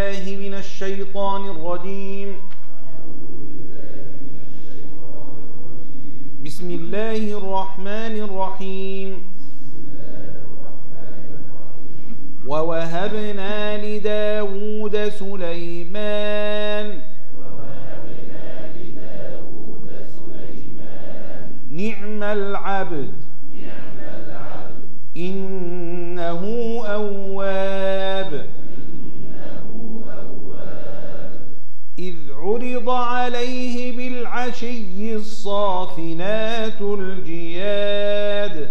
بالله من الشيطان الرجيم بسم الله الرحمن الرحيم ووهبنا لداود سليمان نعم العبد إنه أواب إذ عرض عليه بالعشي الصافنات الجياد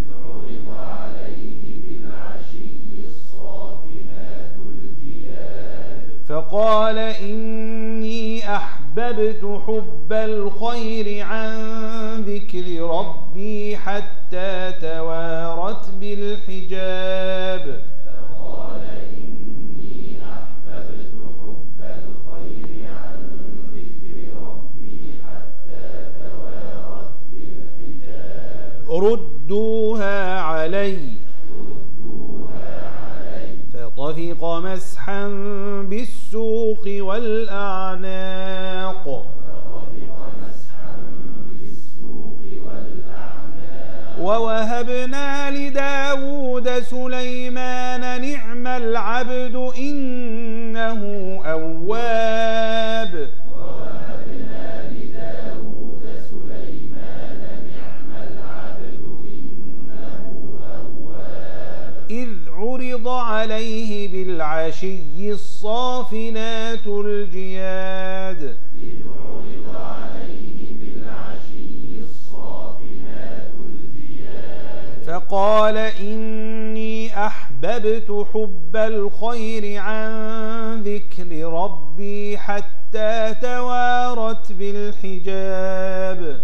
فقال إني أحببت حب الخير عن ذكر ربي حتى توارت بالحجاب ردوها علي فطفق مسحا بالسوق والأعناق ووهبنا لداود سليمان نعم العبد إنه أواب إذ عرض عليه بالعشي الصافنات الجياد فقال إني أحببت حب الخير عن ذكر ربي حتى توارت بالحجاب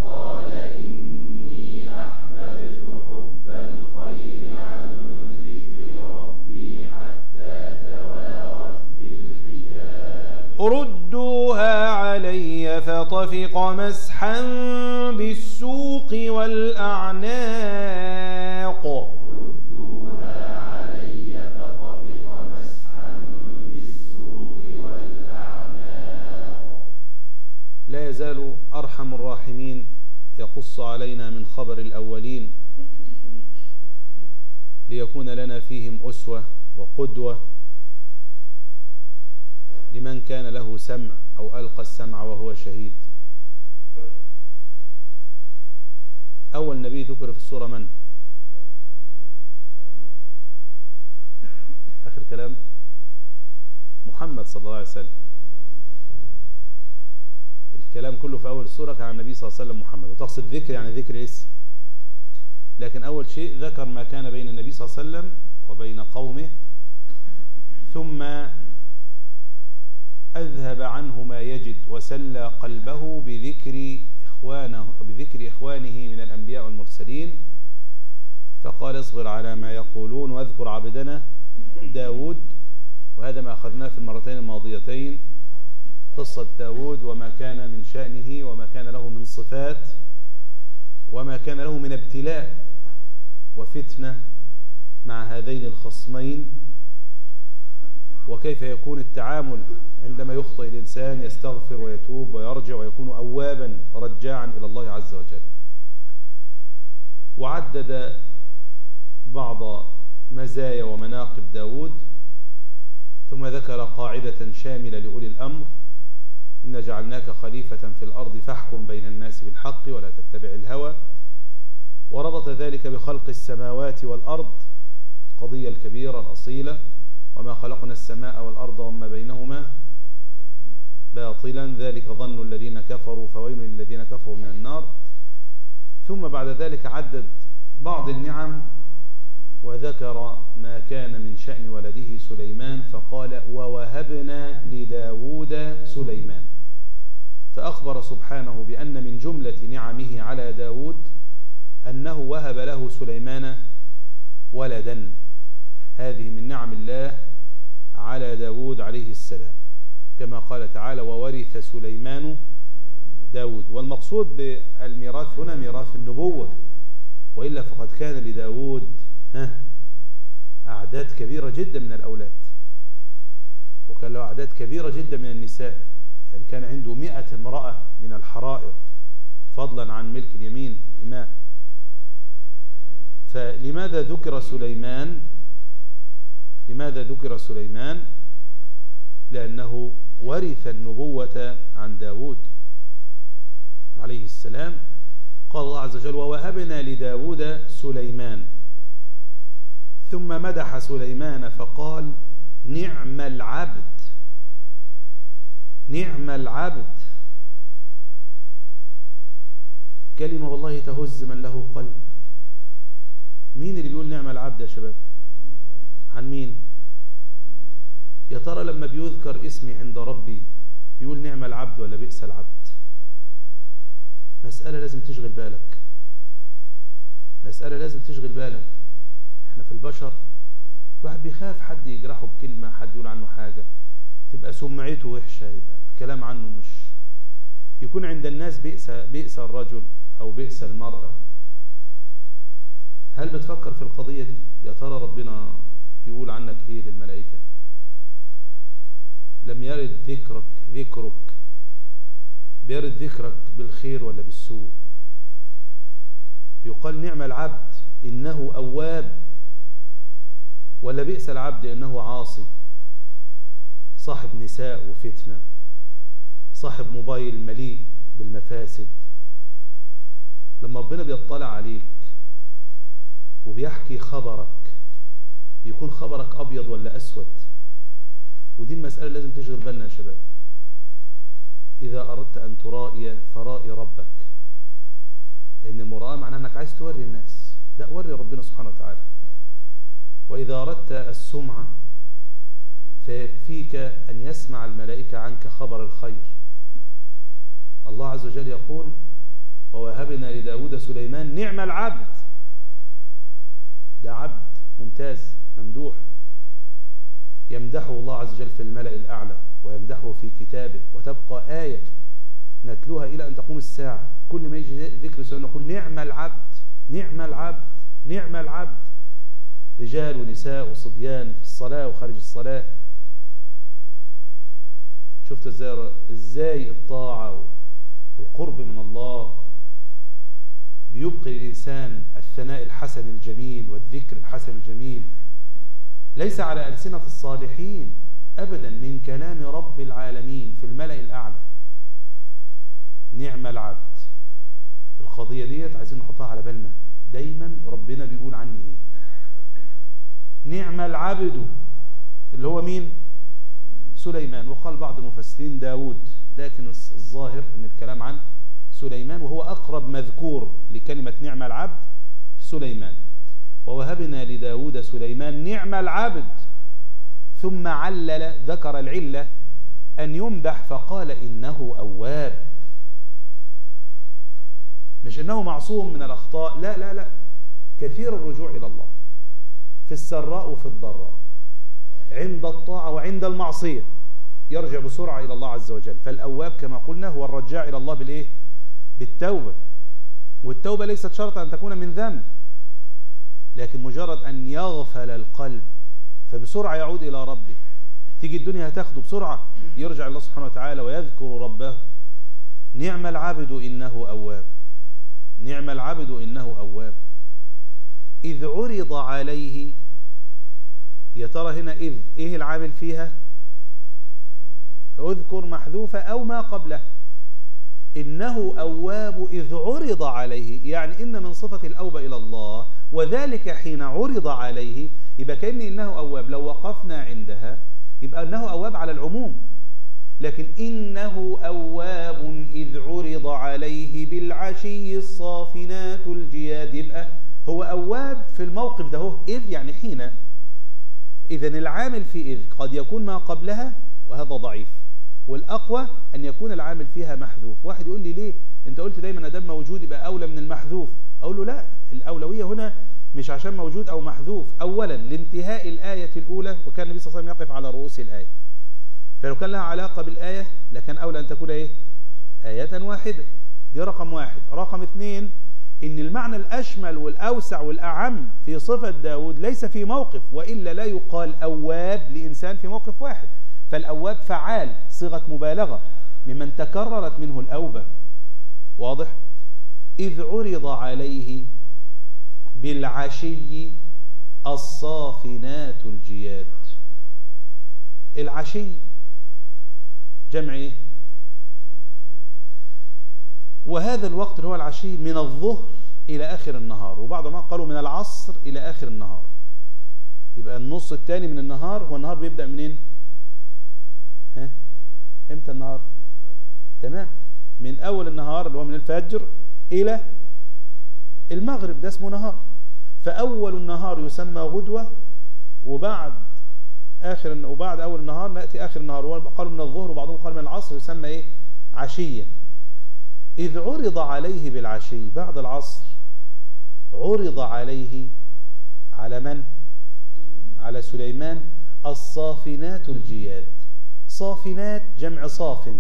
ردوها علي فطفق مسحا بالسوق والأعناق لا يزال أرحم الراحمين يقص علينا من خبر الأولين ليكون لنا فيهم أسوة وقدوة لمن كان له سمع أو ألقى السمع وهو شهيد أول نبي ذكر في السورة من؟ آخر كلام محمد صلى الله عليه وسلم الكلام كله في أول السورة كان عن النبي صلى الله عليه وسلم محمد وتقصد ذكر يعني ذكر اسم لكن أول شيء ذكر ما كان بين النبي صلى الله عليه وسلم وبين قومه ثم أذهب عنه ما يجد وسلى قلبه بذكر إخوانه بذكر إخوانه من الأنبياء والمرسلين فقال اصبر على ما يقولون واذكر عبدنا داود وهذا ما أخذناه في المرتين الماضيتين قصة داود وما كان من شأنه وما كان له من صفات وما كان له من ابتلاء وفتنة مع هذين الخصمين وكيف يكون التعامل عندما يخطئ الإنسان يستغفر ويتوب ويرجع ويكون أوابا رجاعا إلى الله عز وجل وعدد بعض مزايا ومناقب داود ثم ذكر قاعدة شاملة لأولي الأمر إن جعلناك خليفة في الأرض فاحكم بين الناس بالحق ولا تتبع الهوى وربط ذلك بخلق السماوات والأرض قضية الكبيرة الأصيلة وما خلقنا السماء والأرض وما بينهما باطلا ذلك ظن الذين كفروا فويل للذين كفروا من النار ثم بعد ذلك عدد بعض النعم وذكر ما كان من شأن ولده سليمان فقال ووهبنا لداود سليمان فأخبر سبحانه بأن من جملة نعمه على داود أنه وهب له سليمان ولدا هذه من نعم الله على داود عليه السلام كما قال تعالى وورث سليمان داود والمقصود بالميراث هنا ميراث النبوة وإلا فقد كان لداود ها أعداد كبيرة جدا من الأولاد وكان له أعداد كبيرة جدا من النساء يعني كان عنده مئة امرأة من الحرائر فضلا عن ملك اليمين إماء فلماذا ذكر سليمان لماذا ذكر سليمان لأنه ورث النبوة عن داود عليه السلام قال الله عز وجل ووهبنا لداود سليمان ثم مدح سليمان فقال نعم العبد نعم العبد كلمة والله تهز من له قلب مين اللي بيقول نعم العبد يا شباب عن مين يا ترى لما بيذكر اسمي عند ربي بيقول نعم العبد ولا بئس العبد مسألة لازم تشغل بالك مسألة لازم تشغل بالك احنا في البشر الواحد بيخاف حد يجرحه بكلمة حد يقول عنه حاجة تبقى سمعته وحشة يبقى الكلام عنه مش يكون عند الناس بئس بئس الرجل أو بئس المرأة هل بتفكر في القضية دي يا ترى ربنا يقول عنك ايه للملائكة لم يرد ذكرك ذكرك بيرد ذكرك بالخير ولا بالسوء يقال نعم العبد إنه أواب ولا بئس العبد إنه عاصي صاحب نساء وفتنة صاحب موبايل مليء بالمفاسد لما ربنا بيطلع عليك وبيحكي خبرك بيكون خبرك أبيض ولا أسود ودي المسألة لازم تشغل بالنا يا شباب إذا أردت أن ترائي فرائي ربك لأن المراءة معناها أنك عايز توري الناس لا وري ربنا سبحانه وتعالى وإذا أردت السمعة فيكفيك أن يسمع الملائكة عنك خبر الخير الله عز وجل يقول ووهبنا لداود سليمان نعم العبد ده عبد ممتاز ممدوح يمدحه الله عز وجل في الملأ الأعلى ويمدحه في كتابه وتبقى آية نتلوها إلى أن تقوم الساعة كل ما يجي ذكر سليمان نقول نعم العبد نعم العبد نعم العبد رجال ونساء وصبيان في الصلاة وخارج الصلاة شفت ازاي ازاي الطاعة والقرب من الله بيبقي الإنسان الثناء الحسن الجميل والذكر الحسن الجميل ليس على ألسنة الصالحين أبدا من كلام رب العالمين في الملأ الأعلى نعم العبد القضية ديت عايزين نحطها على بالنا دايما ربنا بيقول عني ايه نعم العبد اللي هو مين سليمان وقال بعض المفسرين داود لكن الظاهر ان الكلام عن سليمان وهو أقرب مذكور لكلمة نعم العبد سليمان ووهبنا لداود سليمان نعم العبد ثم علل ذكر العلة أن يمدح فقال إنه أواب مش إنه معصوم من الأخطاء لا لا لا كثير الرجوع إلى الله في السراء وفي الضراء عند الطاعة وعند المعصية يرجع بسرعة إلى الله عز وجل فالأواب كما قلنا هو الرجاع إلى الله بالإيه؟ بالتوبة والتوبة ليست شرط أن تكون من ذنب لكن مجرد أن يغفل القلب فبسرعة يعود إلى ربه تيجي الدنيا هتاخده بسرعة يرجع الله سبحانه وتعالى ويذكر ربه نعم العبد إنه أواب نعم العبد إنه أواب إذ عرض عليه يا ترى هنا إذ إيه العامل فيها اذكر محذوفة أو ما قبله إنه أواب إذ عرض عليه يعني إن من صفة الأوبة إلى الله وذلك حين عرض عليه يبقى كأن إنه أواب لو وقفنا عندها يبقى إنه أواب على العموم لكن إنه أواب إذ عرض عليه بالعشي الصافنات الجياد يبقى هو أواب في الموقف ده هو إذ يعني حين إذا العامل في إذ قد يكون ما قبلها وهذا ضعيف والأقوى أن يكون العامل فيها محذوف واحد يقول لي ليه أنت قلت دايما أدام موجود يبقى أولى من المحذوف أقول له لا الأولوية هنا مش عشان موجود أو محذوف أولا لانتهاء الآية الأولى وكان النبي صلى الله عليه وسلم يقف على رؤوس الآية فلو كان لها علاقة بالآية لكان أولى أن تكون إيه آية واحدة دي رقم واحد رقم اثنين إن المعنى الأشمل والأوسع والأعم في صفة داود ليس في موقف وإلا لا يقال أواب لإنسان في موقف واحد فالأواب فعال صيغة مبالغة ممن تكررت منه الأوبة واضح إذ عرض عليه بالعشي الصافنات الجياد العشي جمع ايه وهذا الوقت اللي هو العشي من الظهر إلى آخر النهار وبعض ما قالوا من العصر إلى آخر النهار يبقى النص الثاني من النهار هو النهار بيبدأ منين ها امتى النهار تمام من أول النهار اللي هو من الفجر إلى المغرب ده اسمه نهار فأول النهار يسمى غدوة وبعد آخر وبعد أول النهار نأتي آخر النهار وقالوا من الظهر وبعضهم قال من العصر يسمى إيه عشية إذ عرض عليه بالعشي بعد العصر عرض عليه على من؟ على سليمان الصافنات الجياد صافنات جمع صاف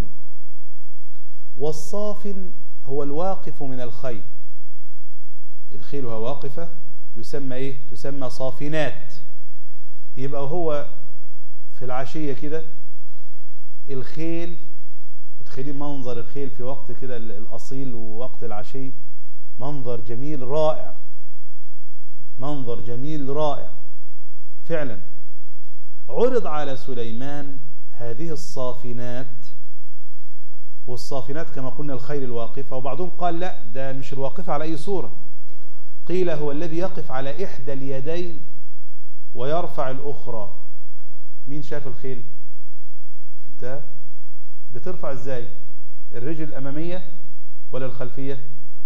والصافن هو الواقف من الخيل الخيل وهي واقفة يسمى ايه تسمى صافنات يبقى هو في العشية كده الخيل متخيلين منظر الخيل في وقت كده الأصيل ووقت العشي منظر جميل رائع منظر جميل رائع فعلا عرض على سليمان هذه الصافنات والصافنات كما قلنا الخيل الواقفة وبعضهم قال لا ده مش الواقفة على أي صورة قيل هو الذي يقف على إحدى اليدين ويرفع الأخرى مين شاف الخيل شفتها بترفع ازاي الرجل الأمامية ولا الخلفية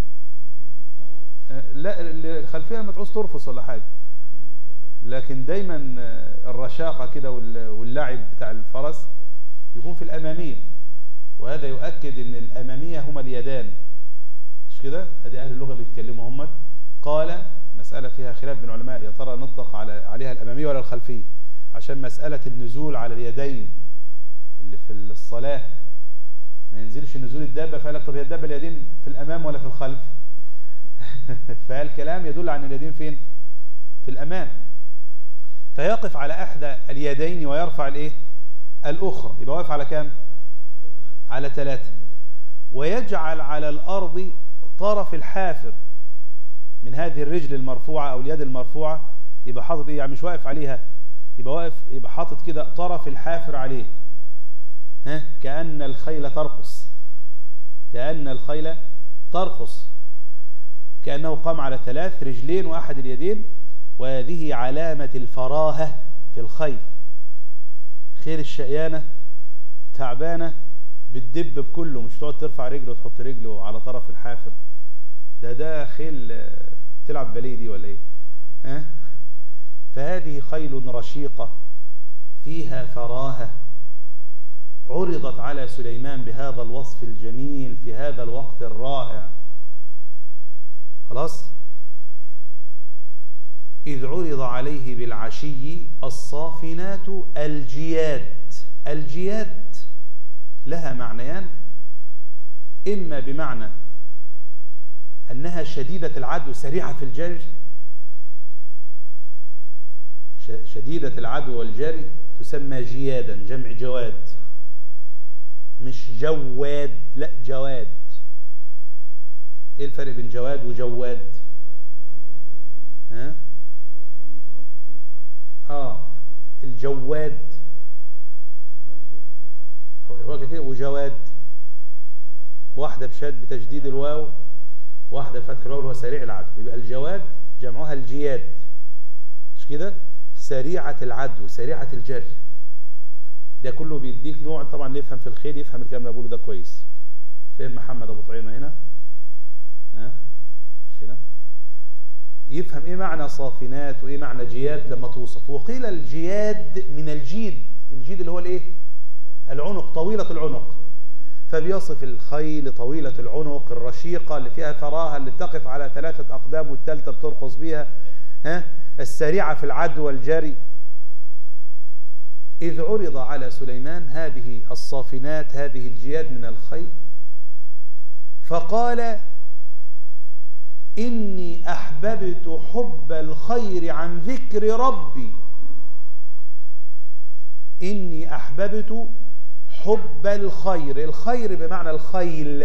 لا الخلفية لما تعوز ترفص ولا حاجة لكن دايما الرشاقة كده واللعب بتاع الفرس يكون في الأمامية وهذا يؤكد ان الأمامية هما اليدان مش كده ادي أهل اللغة بيتكلموا هم قال مسألة فيها خلاف بين العلماء يا ترى نطلق على عليها الأمامية ولا الخلفية عشان مسألة النزول على اليدين اللي في الصلاة ما ينزلش نزول الدابة فقال لك طب هي الدابة اليدين في الأمام ولا في الخلف فالكلام يدل عن اليدين فين في الأمام فيقف على أحدى اليدين ويرفع الايه الأخرى يبقى واقف على كام على ثلاثة ويجعل على الأرض طرف الحافر من هذه الرجل المرفوعة أو اليد المرفوعة يبقى حاطط إيه يعني مش واقف عليها يبقى واقف يبقى حاطط كده طرف الحافر عليه ها كأن الخيل ترقص كأن الخيل ترقص كأنه قام على ثلاث رجلين وأحد اليدين وهذه علامة الفراهة في الخيل خيل الشقيانة تعبانة بتدب بكله مش تقعد ترفع رجله وتحط رجله على طرف الحافر ده ده خيل تلعب باليه دي ولا ايه ها فهذه خيل رشيقة فيها فراهة عرضت على سليمان بهذا الوصف الجميل في هذا الوقت الرائع خلاص إذ عرض عليه بالعشي الصافنات الجياد الجياد لها معنيان إما بمعنى أنها شديدة العدو سريعة في الجري شديدة العدو والجري تسمى جيادا جمع جواد مش جواد لا جواد ايه الفرق بين جواد وجواد ها اه الجواد هو كتير وجواد واحدة بشد بتجديد الواو واحدة بفتح الواو اللي هو سريع العدو يبقى الجواد جمعها الجياد مش كده سريعة العدو سريعة الجري ده كله بيديك نوع طبعا اللي يفهم في الخيل يفهم الكلام اللي بقوله ده كويس فين محمد ابو طعيمه هنا ها مش هنا يفهم ايه معنى صافنات وايه معنى جياد لما توصف وقيل الجياد من الجيد الجيد اللي هو الايه العنق طويلة العنق فبيصف الخيل طويلة العنق الرشيقة اللي فيها فراهة اللي تقف على ثلاثة أقدام والثالثة بترقص بيها ها السريعة في العدو والجري إذ عرض على سليمان هذه الصافنات هذه الجياد من الخيل فقال إني أحببت حب الخير عن ذكر ربي إني أحببت حب الخير الخير بمعنى الخيل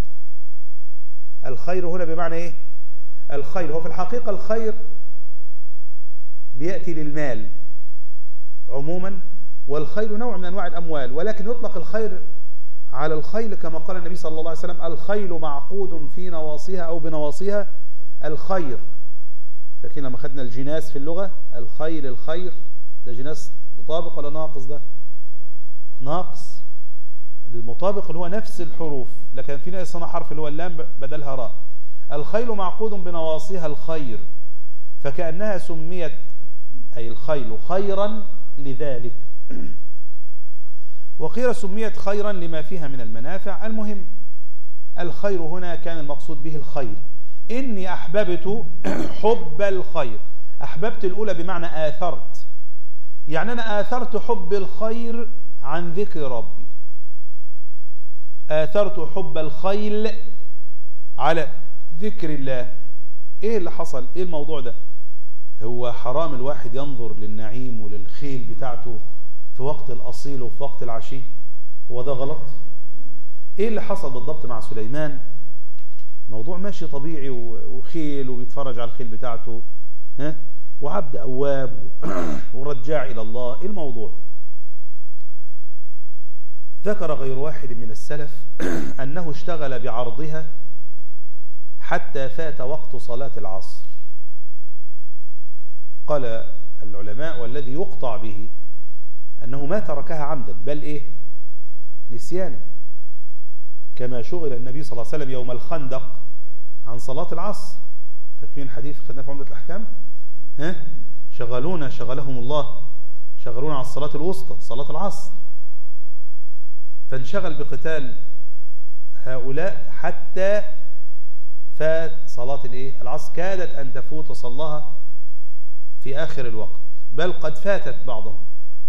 الخير هنا بمعنى إيه الخير هو في الحقيقة الخير بيأتي للمال عموما والخير نوع من أنواع الأموال ولكن يطلق الخير على الخيل كما قال النبي صلى الله عليه وسلم الخيل معقود في نواصيها أو بنواصيها الخير لكن لما خدنا الجناس في اللغة الخيل الخير ده جناس مطابق ولا ناقص ده ناقص المطابق اللي هو نفس الحروف لكن في ناقص حرف اللي هو اللام بدلها راء الخيل معقود بنواصيها الخير فكأنها سميت أي الخيل خيرا لذلك وقيل سميت خيرا لما فيها من المنافع المهم الخير هنا كان المقصود به الخير إني أحببت حب الخير أحببت الأولى بمعنى آثرت يعني أنا آثرت حب الخير عن ذكر ربي آثرت حب الخيل على ذكر الله إيه اللي حصل إيه الموضوع ده هو حرام الواحد ينظر للنعيم وللخيل بتاعته في وقت الأصيل وفي وقت العشي هو ده غلط إيه اللي حصل بالضبط مع سليمان موضوع ماشي طبيعي وخيل وبيتفرج على الخيل بتاعته ها وعبد أواب ورجاع إلى الله إيه الموضوع ذكر غير واحد من السلف أنه اشتغل بعرضها حتى فات وقت صلاة العصر قال العلماء والذي يقطع به أنه ما تركها عمدا بل إيه نسيانا كما شغل النبي صلى الله عليه وسلم يوم الخندق عن صلاة العصر فاكرين الحديث خدناه في عمدة الأحكام ها شغلونا شغلهم الله شغلونا على الصلاة الوسطى صلاة العصر فانشغل بقتال هؤلاء حتى فات صلاة الايه العصر كادت أن تفوت صلاها في آخر الوقت بل قد فاتت بعضهم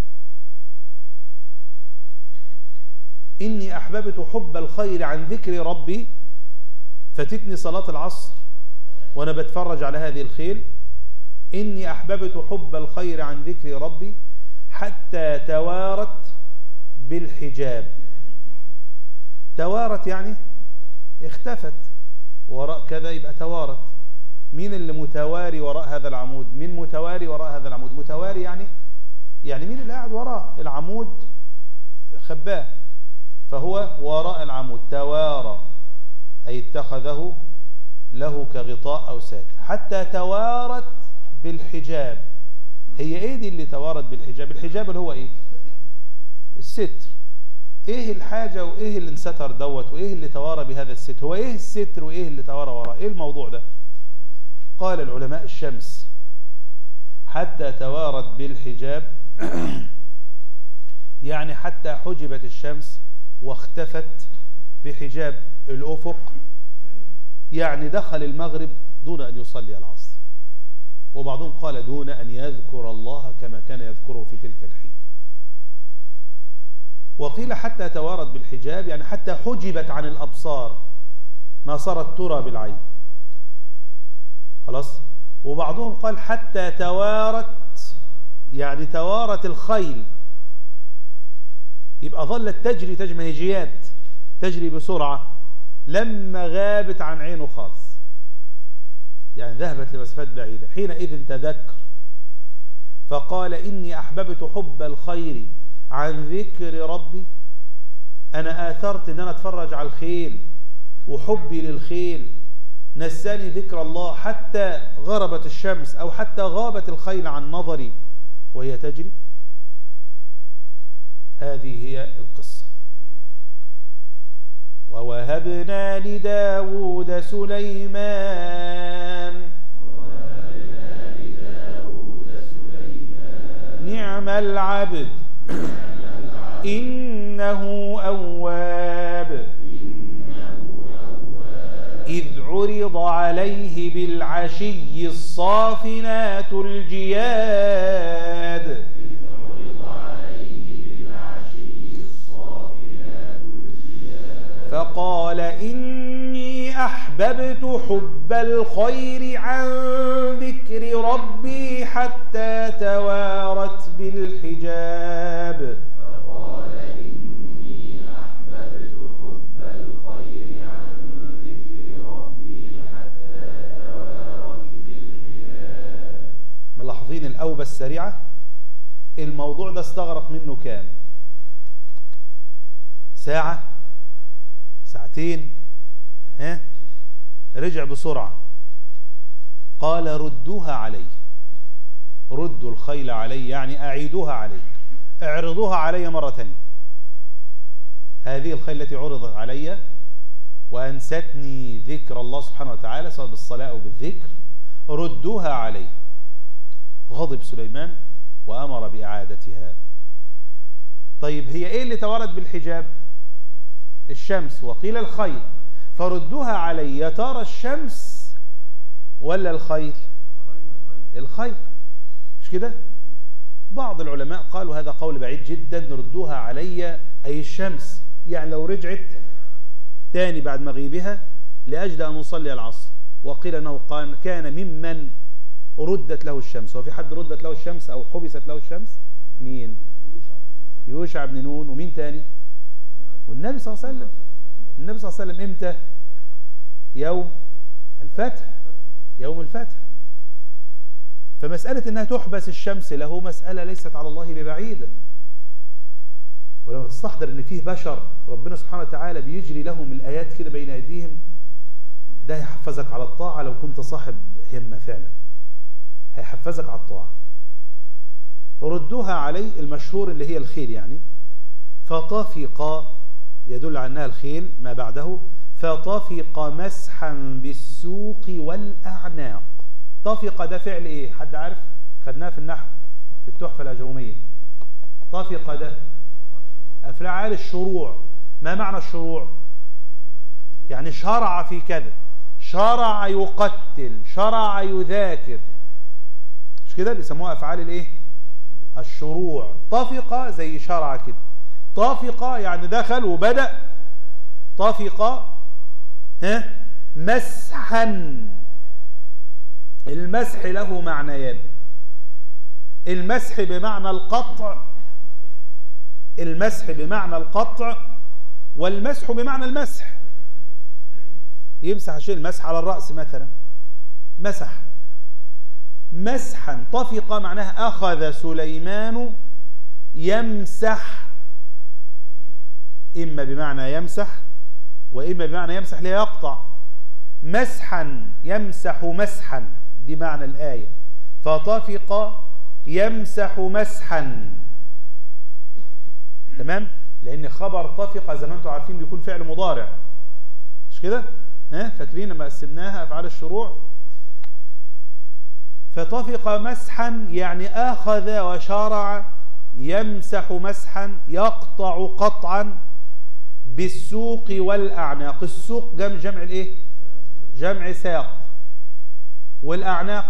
إني أحببت حب الخير عن ذكر ربي فاتتني صلاة العصر وأنا بتفرج على هذه الخيل إني أحببت حب الخير عن ذكر ربي حتى توارت بالحجاب توارت يعني اختفت وراء كذا يبقى توارت مين اللي متواري وراء هذا العمود مين متواري وراء هذا العمود متواري يعني يعني مين اللي قاعد وراء العمود خباه فهو وراء العمود توارى أي اتخذه له كغطاء أو ساتر حتى توارت بالحجاب هي ايه دي اللي توارت بالحجاب الحجاب اللي هو ايه الستر ايه الحاجة وايه اللي انستر دوت وايه اللي توارى بهذا الستر هو ايه الستر وايه اللي توارى وراه ايه الموضوع ده قال العلماء الشمس حتى توارت بالحجاب يعني حتى حجبت الشمس واختفت بحجاب الأفق يعني دخل المغرب دون أن يصلي العصر وبعضهم قال دون أن يذكر الله كما كان يذكره في تلك الحين وقيل حتى توارت بالحجاب يعني حتى حجبت عن الأبصار ما صارت ترى بالعين خلاص وبعضهم قال حتى توارت يعني توارت الخيل يبقى ظلت تجري تجري هجيات تجري بسرعة لما غابت عن عينه خالص يعني ذهبت لمسافات بعيدة حينئذ تذكر فقال إني أحببت حب الخير عن ذكر ربي أنا آثرت أن أنا أتفرج على الخيل وحبي للخيل نساني ذكر الله حتى غربت الشمس أو حتى غابت الخيل عن نظري وهي تجري هذه هي القصة ووهبنا لداود سليمان نعم العبد إنه أواب إذ عرض عليه بالعشي الصافنات الجياد فقال إني أحببت حب الخير عن ذكر ربي حتى توارت بالحجاب سريعة الموضوع ده استغرق منه كام ساعة ساعتين ها رجع بسرعة قال ردوها علي ردوا الخيل علي يعني أعيدوها علي اعرضوها علي مرة ثانية هذه الخيل التي عرضت علي وأنستني ذكر الله سبحانه وتعالى سواء بالصلاة أو بالذكر ردوها علي غضب سليمان وأمر بإعادتها طيب هي إيه اللي تورد بالحجاب الشمس وقيل الخيل فردوها علي يا ترى الشمس ولا الخيل الخيل مش كده بعض العلماء قالوا هذا قول بعيد جدا نردوها علي أي الشمس يعني لو رجعت تاني بعد مغيبها لأجل أن نصلي العصر وقيل أنه كان ممن ردت له الشمس وفي حد ردت له الشمس أو حبست له الشمس مين يوشع بن نون ومين تاني والنبي صلى الله عليه وسلم النبي صلى الله عليه وسلم امتى يوم الفتح يوم الفتح فمسألة انها تحبس الشمس له مسألة ليست على الله ببعيدة ولما تستحضر ان فيه بشر ربنا سبحانه وتعالى بيجري لهم الآيات كده بين أيديهم ده يحفزك على الطاعة لو كنت صاحب همة فعلا هيحفزك على الطاعة ردوها علي المشهور اللي هي الخيل يعني فطفق يدل على أنها الخيل ما بعده فطفق مسحا بالسوق والأعناق طفق ده فعل ايه حد عارف خدناه في النحو في التحفة الأجرومية طفق ده أفعال الشروع ما معنى الشروع يعني شرع في كذا شرع يقتل شرع يذاكر مش كده بيسموها أفعال الايه الشروع طفق زي شرع كده طفق يعني دخل وبدأ طفق ها مسحا المسح له معنيان المسح بمعنى القطع المسح بمعنى القطع والمسح بمعنى المسح يمسح شيء المسح على الرأس مثلا مسح مسحا طفق معناها أخذ سليمان يمسح إما بمعنى يمسح وإما بمعنى يمسح ليقطع مسحا يمسح مسحا دي معنى الآية فطفق يمسح مسحا تمام لأن خبر طفق زي ما انتم عارفين بيكون فعل مضارع مش كده ها فاكرين لما قسمناها أفعال الشروع فطفق مسحا يعني أخذ وشرع يمسح مسحا يقطع قطعا بالسوق والأعناق السوق جمع جمع الايه جمع ساق والأعناق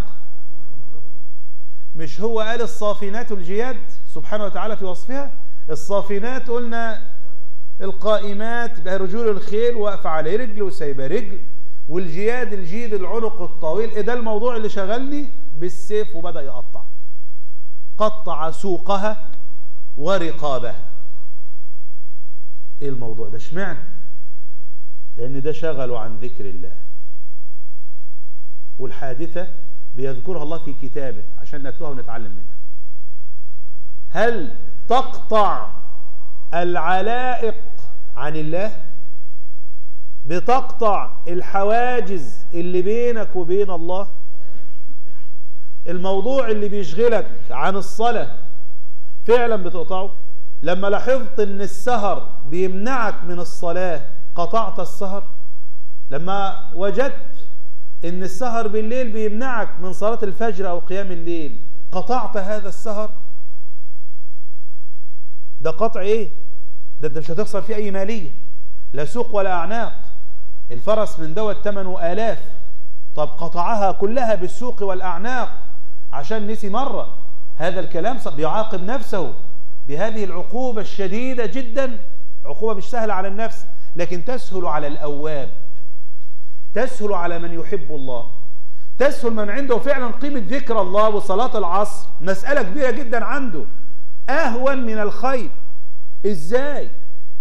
مش هو قال الصافنات الجياد سبحانه وتعالى في وصفها الصافنات قلنا القائمات بقى رجول الخيل واقفة على رجل وسايبه رجل والجياد الجيد العنق الطويل ايه ده الموضوع اللي شغلني بالسيف وبدأ يقطع قطع سوقها ورقابها ايه الموضوع ده اشمعنى لان ده شغله عن ذكر الله والحادثة بيذكرها الله في كتابه عشان نتلوها ونتعلم منها هل تقطع العلائق عن الله بتقطع الحواجز اللي بينك وبين الله الموضوع اللي بيشغلك عن الصلاة فعلا بتقطعه لما لاحظت ان السهر بيمنعك من الصلاة قطعت السهر لما وجدت ان السهر بالليل بيمنعك من صلاة الفجر او قيام الليل قطعت هذا السهر ده قطع ايه ده انت مش هتخسر فيه اي مالية لا سوق ولا اعناق الفرس من دوت ثمنه الاف طب قطعها كلها بالسوق والاعناق عشان نسي مرة هذا الكلام بيعاقب نفسه بهذه العقوبة الشديدة جدا عقوبة مش سهلة على النفس لكن تسهل على الأواب تسهل على من يحب الله تسهل من عنده فعلا قيمة ذكر الله وصلاة العصر مسألة كبيرة جدا عنده أهون من الخير إزاي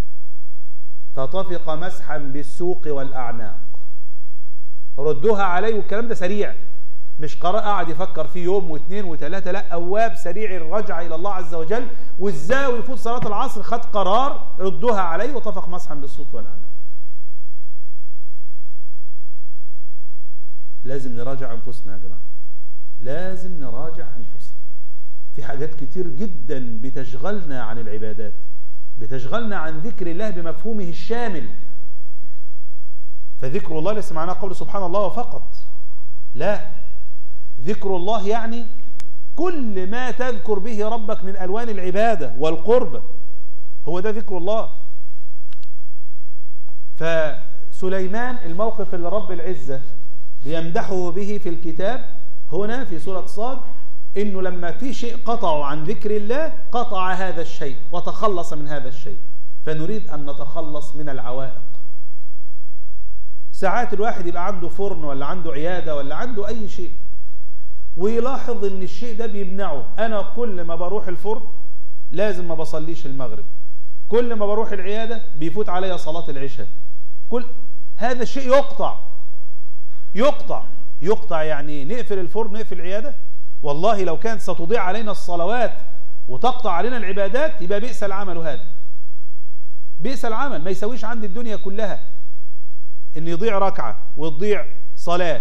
فطفق مسحا بالسوق والأعناق ردوها عليه والكلام ده سريع مش قرار قاعد يفكر فيه يوم واثنين وثلاثة لا أواب سريع الرجعة إلى الله عز وجل وإزاي ويفوت صلاة العصر خد قرار ردوها عليه وطفق مسحا بالصوت والأعنى لازم نراجع أنفسنا يا جماعة لازم نراجع أنفسنا في حاجات كتير جدا بتشغلنا عن العبادات بتشغلنا عن ذكر الله بمفهومه الشامل فذكر الله ليس معناه قول سبحان الله فقط لا ذكر الله يعني كل ما تذكر به ربك من ألوان العبادة والقربة هو ده ذكر الله فسليمان الموقف اللي رب العزة بيمدحه به في الكتاب هنا في سورة صاد إنه لما في شيء قطعوا عن ذكر الله قطع هذا الشيء وتخلص من هذا الشيء فنريد أن نتخلص من العوائق ساعات الواحد يبقى عنده فرن ولا عنده عيادة ولا عنده أي شيء ويلاحظ ان الشيء ده بيمنعه انا كل ما بروح الفرن لازم ما بصليش المغرب كل ما بروح العيادة بيفوت عليا صلاة العشاء كل هذا الشيء يقطع يقطع يقطع يعني نقفل الفرن نقفل العيادة والله لو كانت ستضيع علينا الصلوات وتقطع علينا العبادات يبقى بئس العمل هذا بئس العمل ما يسويش عندي الدنيا كلها ان يضيع ركعة وتضيع صلاة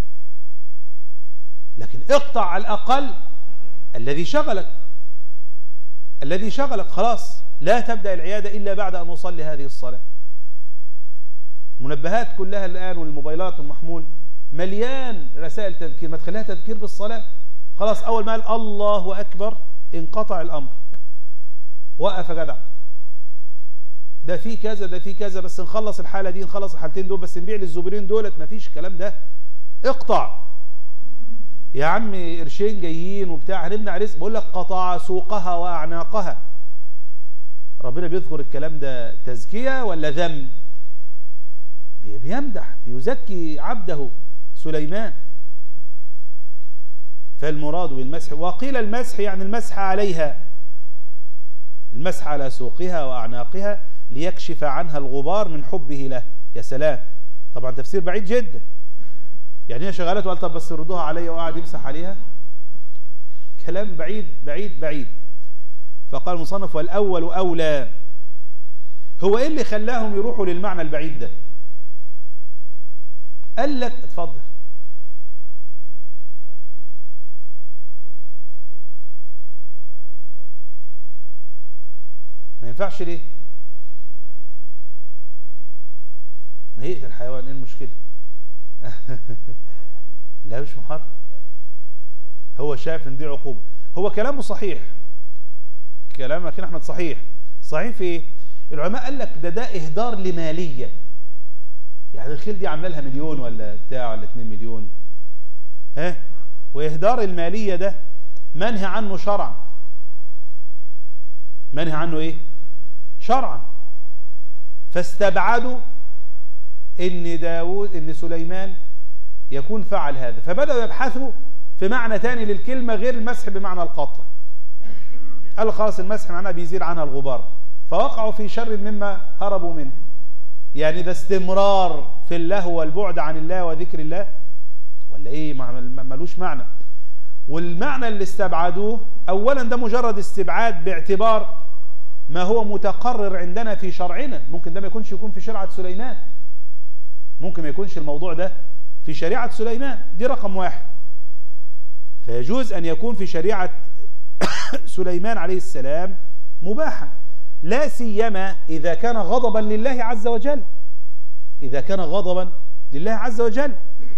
لكن اقطع على الأقل الذي شغلك الذي شغلك خلاص لا تبدأ العيادة إلا بعد أن نصلي هذه الصلاة منبهات كلها الآن والموبايلات والمحمول مليان رسائل تذكير ما تخليها تذكير بالصلاة خلاص أول ما قال الله أكبر انقطع الأمر وقف جدع ده في كذا ده في كذا بس نخلص الحالة دي نخلص الحالتين دول بس نبيع للزبرين دولت مفيش الكلام ده اقطع يا عم قرشين جايين وبتاع هنمنع رزق بقول لك قطع سوقها واعناقها ربنا بيذكر الكلام ده تزكيه ولا ذم بيمدح بيزكي عبده سليمان فالمراد بالمسح وقيل المسح يعني المسح عليها المسح على سوقها واعناقها ليكشف عنها الغبار من حبه له يا سلام طبعا تفسير بعيد جدا يعني هي شغالات وقال طب بس ردوها عليا وقعد يمسح عليها كلام بعيد بعيد بعيد فقال المصنف والأول أولى هو إيه اللي خلاهم يروحوا للمعنى البعيد ده قال لك اتفضل ما ينفعش ليه ما هي الحيوان ايه المشكله لا مش محرم هو شايف ان دي عقوبة هو كلامه صحيح كلام اخينا احمد صحيح صحيح في ايه العلماء قال لك ده ده اهدار لمالية يعني الخيل دي عامله لها مليون ولا بتاع ولا 2 مليون ها واهدار المالية ده منهي عنه شرعا منهي عنه ايه شرعا فاستبعدوا ان داود ان سليمان يكون فعل هذا فبدأوا يبحثوا في معنى تاني للكلمة غير المسح بمعنى القطع قال خلاص المسح معناه بيزيل عنها الغبار فوقعوا في شر مما هربوا منه يعني ده استمرار في اللهو والبعد عن الله وذكر الله ولا ايه ملوش معنى والمعنى اللي استبعدوه اولا ده مجرد استبعاد باعتبار ما هو متقرر عندنا في شرعنا ممكن ده ما يكونش يكون في شرعة سليمان ممكن ما يكونش الموضوع ده في شريعة سليمان دي رقم واحد فيجوز أن يكون في شريعة سليمان عليه السلام مباحا لا سيما إذا كان غضبا لله عز وجل إذا كان غضبا لله عز وجل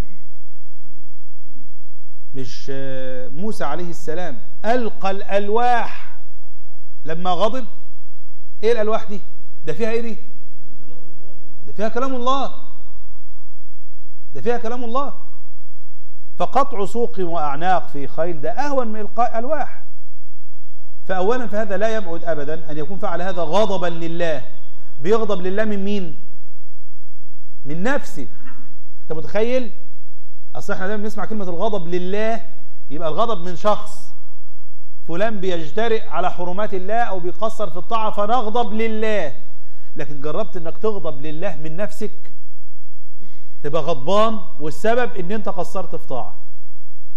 مش موسى عليه السلام ألقى الألواح لما غضب إيه الألواح دي ده فيها إيه دي ده فيها كلام الله ده فيها كلام الله فقطع سوق وأعناق في خيل ده أهون من إلقاء ألواح فأولا فهذا لا يبعد أبدا أن يكون فعل هذا غضبا لله بيغضب لله من مين من نفسه أنت متخيل أصل احنا دايما بنسمع كلمة الغضب لله يبقى الغضب من شخص فلان بيجترئ على حرمات الله أو بيقصر في الطاعة فنغضب لله لكن جربت أنك تغضب لله من نفسك تبقى غضبان والسبب ان انت قصرت في طاعه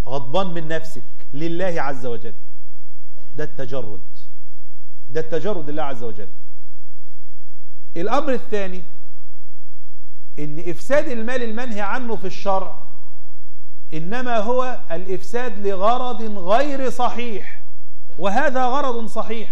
غضبان من نفسك لله عز وجل ده التجرد ده التجرد لله عز وجل الأمر الثاني إن إفساد المال المنهي عنه في الشرع إنما هو الإفساد لغرض غير صحيح وهذا غرض صحيح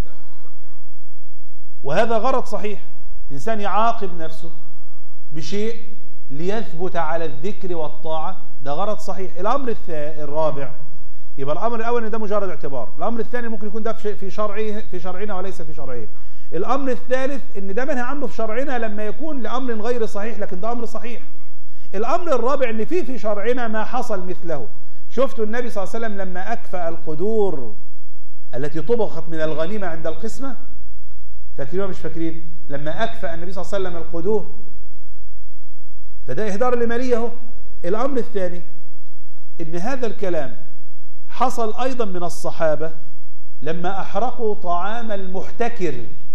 وهذا غرض صحيح الإنسان يعاقب نفسه بشيء ليثبت على الذكر والطاعة ده غرض صحيح الأمر الرابع يبقى الأمر الأول إن ده مجرد اعتبار الأمر الثاني ممكن يكون ده في شرعه في شرعنا وليس في شرعه الأمر الثالث إن ده منهي عنه في شرعنا لما يكون لأمر غير صحيح لكن ده أمر صحيح الأمر الرابع إن في في شرعنا ما حصل مثله شفتوا النبي صلى الله عليه وسلم لما أكفأ القدور التي طبخت من الغنيمة عند القسمة فاكرين ولا مش فاكرين لما أكفأ النبي صلى الله عليه وسلم القدور فده إهدار لمالية اهو الأمر الثاني إن هذا الكلام حصل أيضا من الصحابة لما أحرقوا طعام المحتكر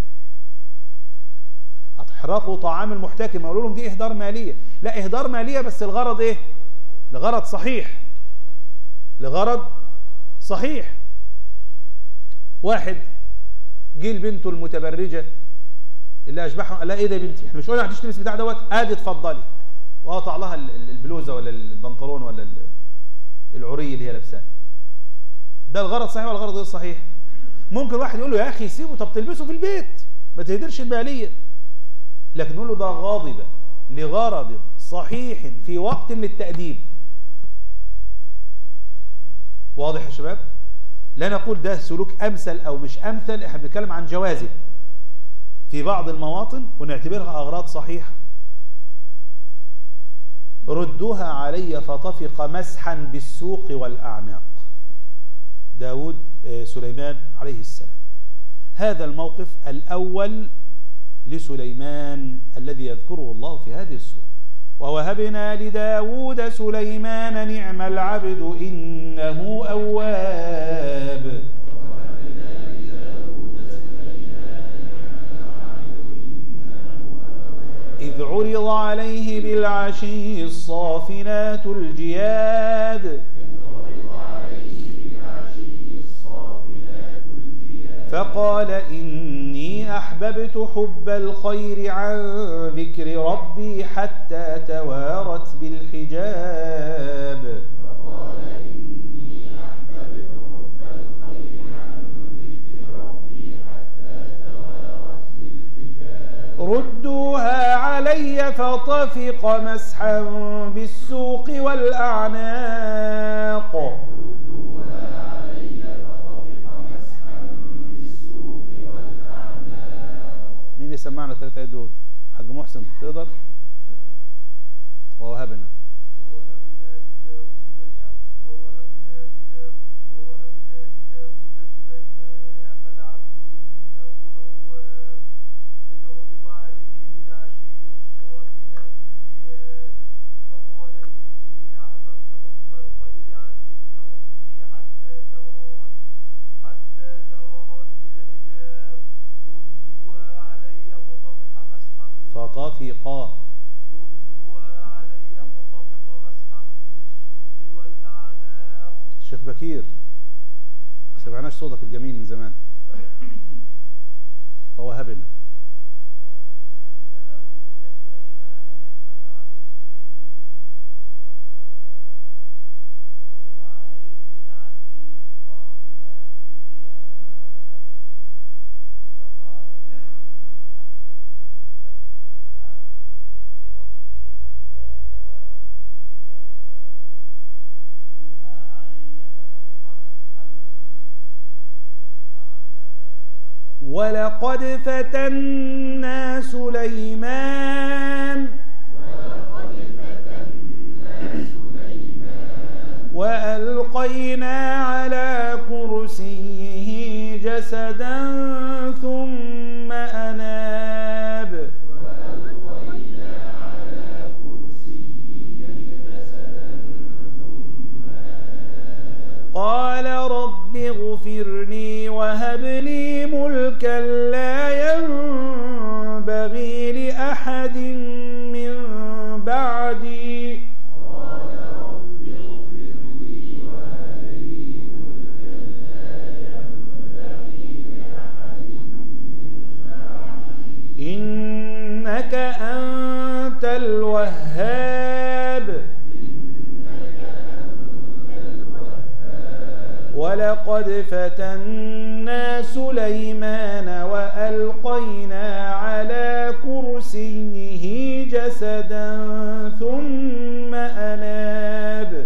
أحرقوا طعام المحتكر ما يقولوا لهم دي إهدار مالية لا إهدار مالية بس الغرض إيه لغرض صحيح لغرض صحيح واحد جه لبنته المتبرجة اللي أشبحهم قال لها إيه ده يا بنتي مش قلنا هتشتري بتاع دوت ادي اتفضلي وقطع لها البلوزة ولا البنطلون ولا العري اللي هي لابساه ده الغرض صحيح ولا الغرض غير صحيح ممكن واحد يقول له يا أخي سيبه طب تلبسه في البيت ما تهدرش المالية لكن نقول له ده غاضبة لغرض صحيح في وقت للتأديب واضح يا شباب لا نقول ده سلوك أمثل أو مش أمثل احنا بنتكلم عن جوازه في بعض المواطن ونعتبرها أغراض صحيحة ردوها علي فطفق مسحا بالسوق والأعناق داود سليمان عليه السلام هذا الموقف الأول لسليمان الذي يذكره الله في هذه السورة ووهبنا لداود سليمان نعم العبد إنه أواب إذ عرض عليه بالعشي الصافنات الجياد فقال إني أحببت حب الخير عن ذكر ربي حتى توارت بالحجاب فقال إني أحببت حب الخير عن ذكر ربي حتى توارت بالحجاب ردوها علي فطفق مسحا بالسوق والأعناق مين يسمعنا ثلاثة آيات دول حاج محسن تقدر ووهبنا ووهبنا لداود نعم ووهبنا لداود ووهبنا لداود سليمان نعم العبد إنه أواب إذ عرض عليه بالعشي الصافنات الجياد فقال إني أحببت حب الخير عن ذكر ربي حتى توارت حتى توارت بالحجاب ردوها علي فطفق مسحا فطفقا ردوها علي فطفق مسحا بالسوق والأعناق الشيخ بكير سمعناش صوتك الجميل من زمان ووهبنا ووهبنا لداود سليمان نعم العبد إنه أواب إذ عرض عليه بالعشي الصافنات الجياد فقال إني أحببت حب الخير عن ذكر ربي حتى توارت بالحجاب ردوها علي فطفق مسحا بالسوق والأعناق ولقد فتنا سليمان وألقينا على كرسيه جسدا ثم أناب قال رب اغفر لي وهب لي ملكا لا ينبغي لأحد من بعدي إنك أنت الوهاب ولقد فتنا سليمان وألقينا على كرسيه جسدا ثم أناب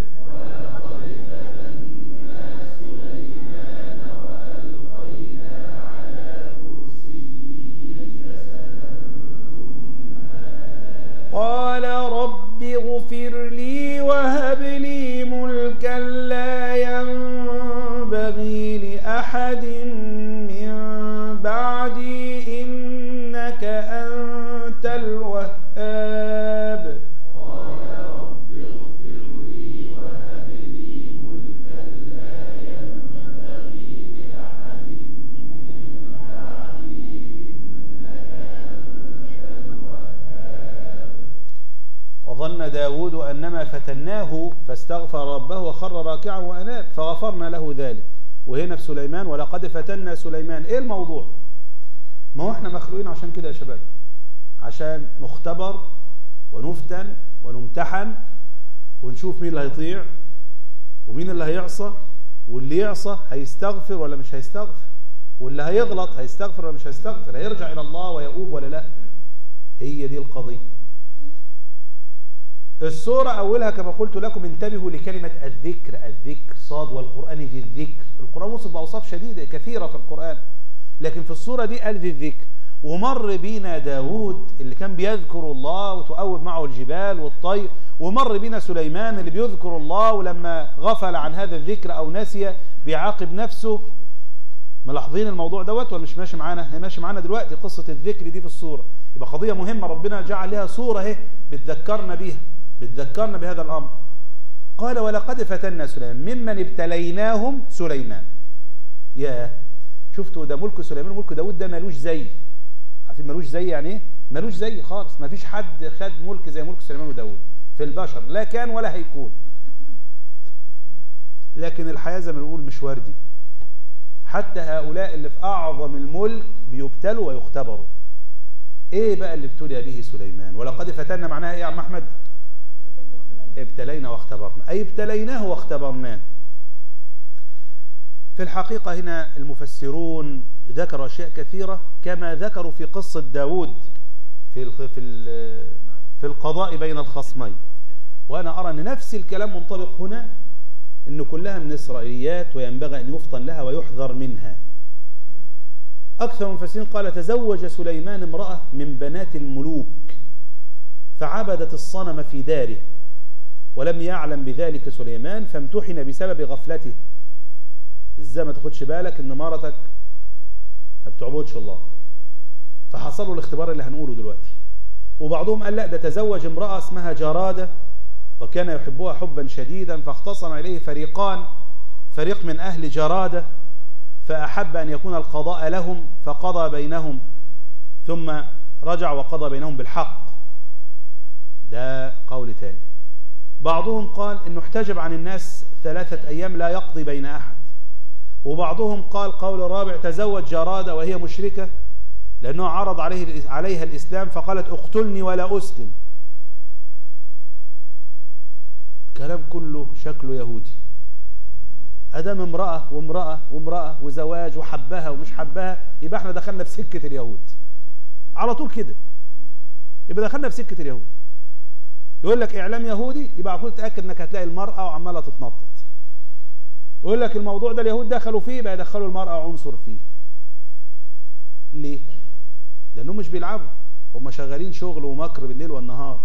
قال رب اغفر لي وهب لي ملكا لا ينبغي لأحد من بعدي إنك أنت الوهاب وظن داود أنما فتناه فاستغفر ربه وخر راكعا وأناب فغفرنا له ذلك وهنا في سليمان ولقد فتنا سليمان إيه الموضوع ما هو احنا مخلوقين عشان كده يا شباب عشان نختبر ونفتن ونمتحن ونشوف مين اللي هيطيع ومين اللي هيعصى واللي يعصى هيستغفر ولا مش هيستغفر واللي هيغلط هيستغفر ولا مش هيستغفر هيرجع إلى الله ويؤوب ولا لا هي دي القضية السورة أولها كما قلت لكم انتبهوا لكلمة الذكر الذكر صاد والقرآن ذي الذكر القرآن وصف بأوصاف شديدة كثيرة في القرآن لكن في السورة دي قال ذي الذكر ومر بينا داود اللي كان بيذكر الله وتؤوب معه الجبال والطير ومر بينا سليمان اللي بيذكر الله ولما غفل عن هذا الذكر أو نسي بيعاقب نفسه ملاحظين الموضوع دوت ولا مش ماشي معانا هي ماشي معانا دلوقتي قصة الذكر دي في السورة يبقى قضية مهمة ربنا جعل لها سورة اهي بتذكرنا بيها بتذكرنا بهذا الأمر قال ولقد فتنا سليمان ممن ابتليناهم سليمان يا شفتوا ده ملك سليمان وملك داود ده ملوش زي عارفين ملوش زي يعني ايه ملوش زي خالص ما فيش حد خد ملك زي ملك سليمان وداود في البشر لا كان ولا هيكون لكن الحياة زي ما بنقول مش وردي حتى هؤلاء اللي في أعظم الملك بيبتلوا ويختبروا ايه بقى اللي ابتلي به سليمان ولقد فتنا معناها ايه يا عم احمد ابتلينا واختبرنا اي ابتليناه واختبرناه في الحقيقة هنا المفسرون ذكروا أشياء كثيرة كما ذكروا في قصة داود في الخ- في ال- في القضاء بين الخصمين وأنا أرى أن نفس الكلام منطبق هنا أن كلها من إسرائيليات وينبغي أن يفطن لها ويحذر منها أكثر المفسرين قال تزوج سليمان امرأة من بنات الملوك فعبدت الصنم في داره ولم يعلم بذلك سليمان فامتحن بسبب غفلته ازاي ما تاخدش بالك ان مرتك ما بتعبدش الله فحصل له الاختبار اللي هنقوله دلوقتي وبعضهم قال لا ده تزوج امرأة اسمها جرادة وكان يحبها حبا شديدا فاختصم إليه فريقان فريق من أهل جرادة فأحب أن يكون القضاء لهم فقضى بينهم ثم رجع وقضى بينهم بالحق ده قول تاني بعضهم قال انه احتجب عن الناس ثلاثة ايام لا يقضي بين احد وبعضهم قال قول رابع تزوج جرادة وهي مشركة لانه عرض عليه عليها الاسلام فقالت اقتلني ولا اسلم كلام كله شكله يهودي ادام امرأة وامرأة وامرأة وزواج وحبها ومش حبها يبقى احنا دخلنا في سكة اليهود على طول كده يبقى دخلنا في سكة اليهود يقول لك اعلام يهودي يبقى على طول تاكد انك هتلاقي المراه وعماله تتنطط يقول لك الموضوع ده اليهود دخلوا فيه يبقى يدخلوا المراه عنصر فيه ليه لانهم مش بيلعبوا هم شغالين شغل ومكر بالليل والنهار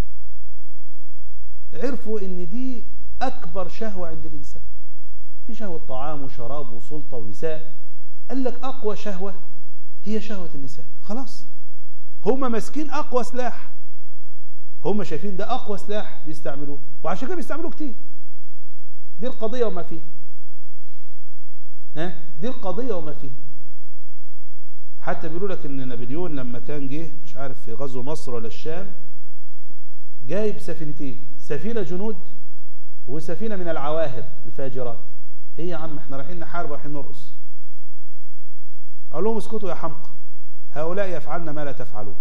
عرفوا ان دي اكبر شهوه عند الانسان في شهوه طعام وشراب وسلطه ونساء قال لك اقوى شهوه هي شهوه النساء خلاص هم ماسكين اقوى سلاح هم شايفين ده اقوى سلاح بيستعملوه وعشان كده بيستعملوه كتير دي القضيه وما فيها ها دي القضيه وما فيها حتى بيقولوا لك ان نابليون لما كان جه مش عارف في غزو مصر ولا الشام جايب سفينتين سفينه جنود وسفينه من العواهر الفاجرات ايه يا عم احنا رايحين نحارب رايحين نرقص قال لهم اسكتوا يا حمقى هؤلاء يفعلن ما لا تفعلون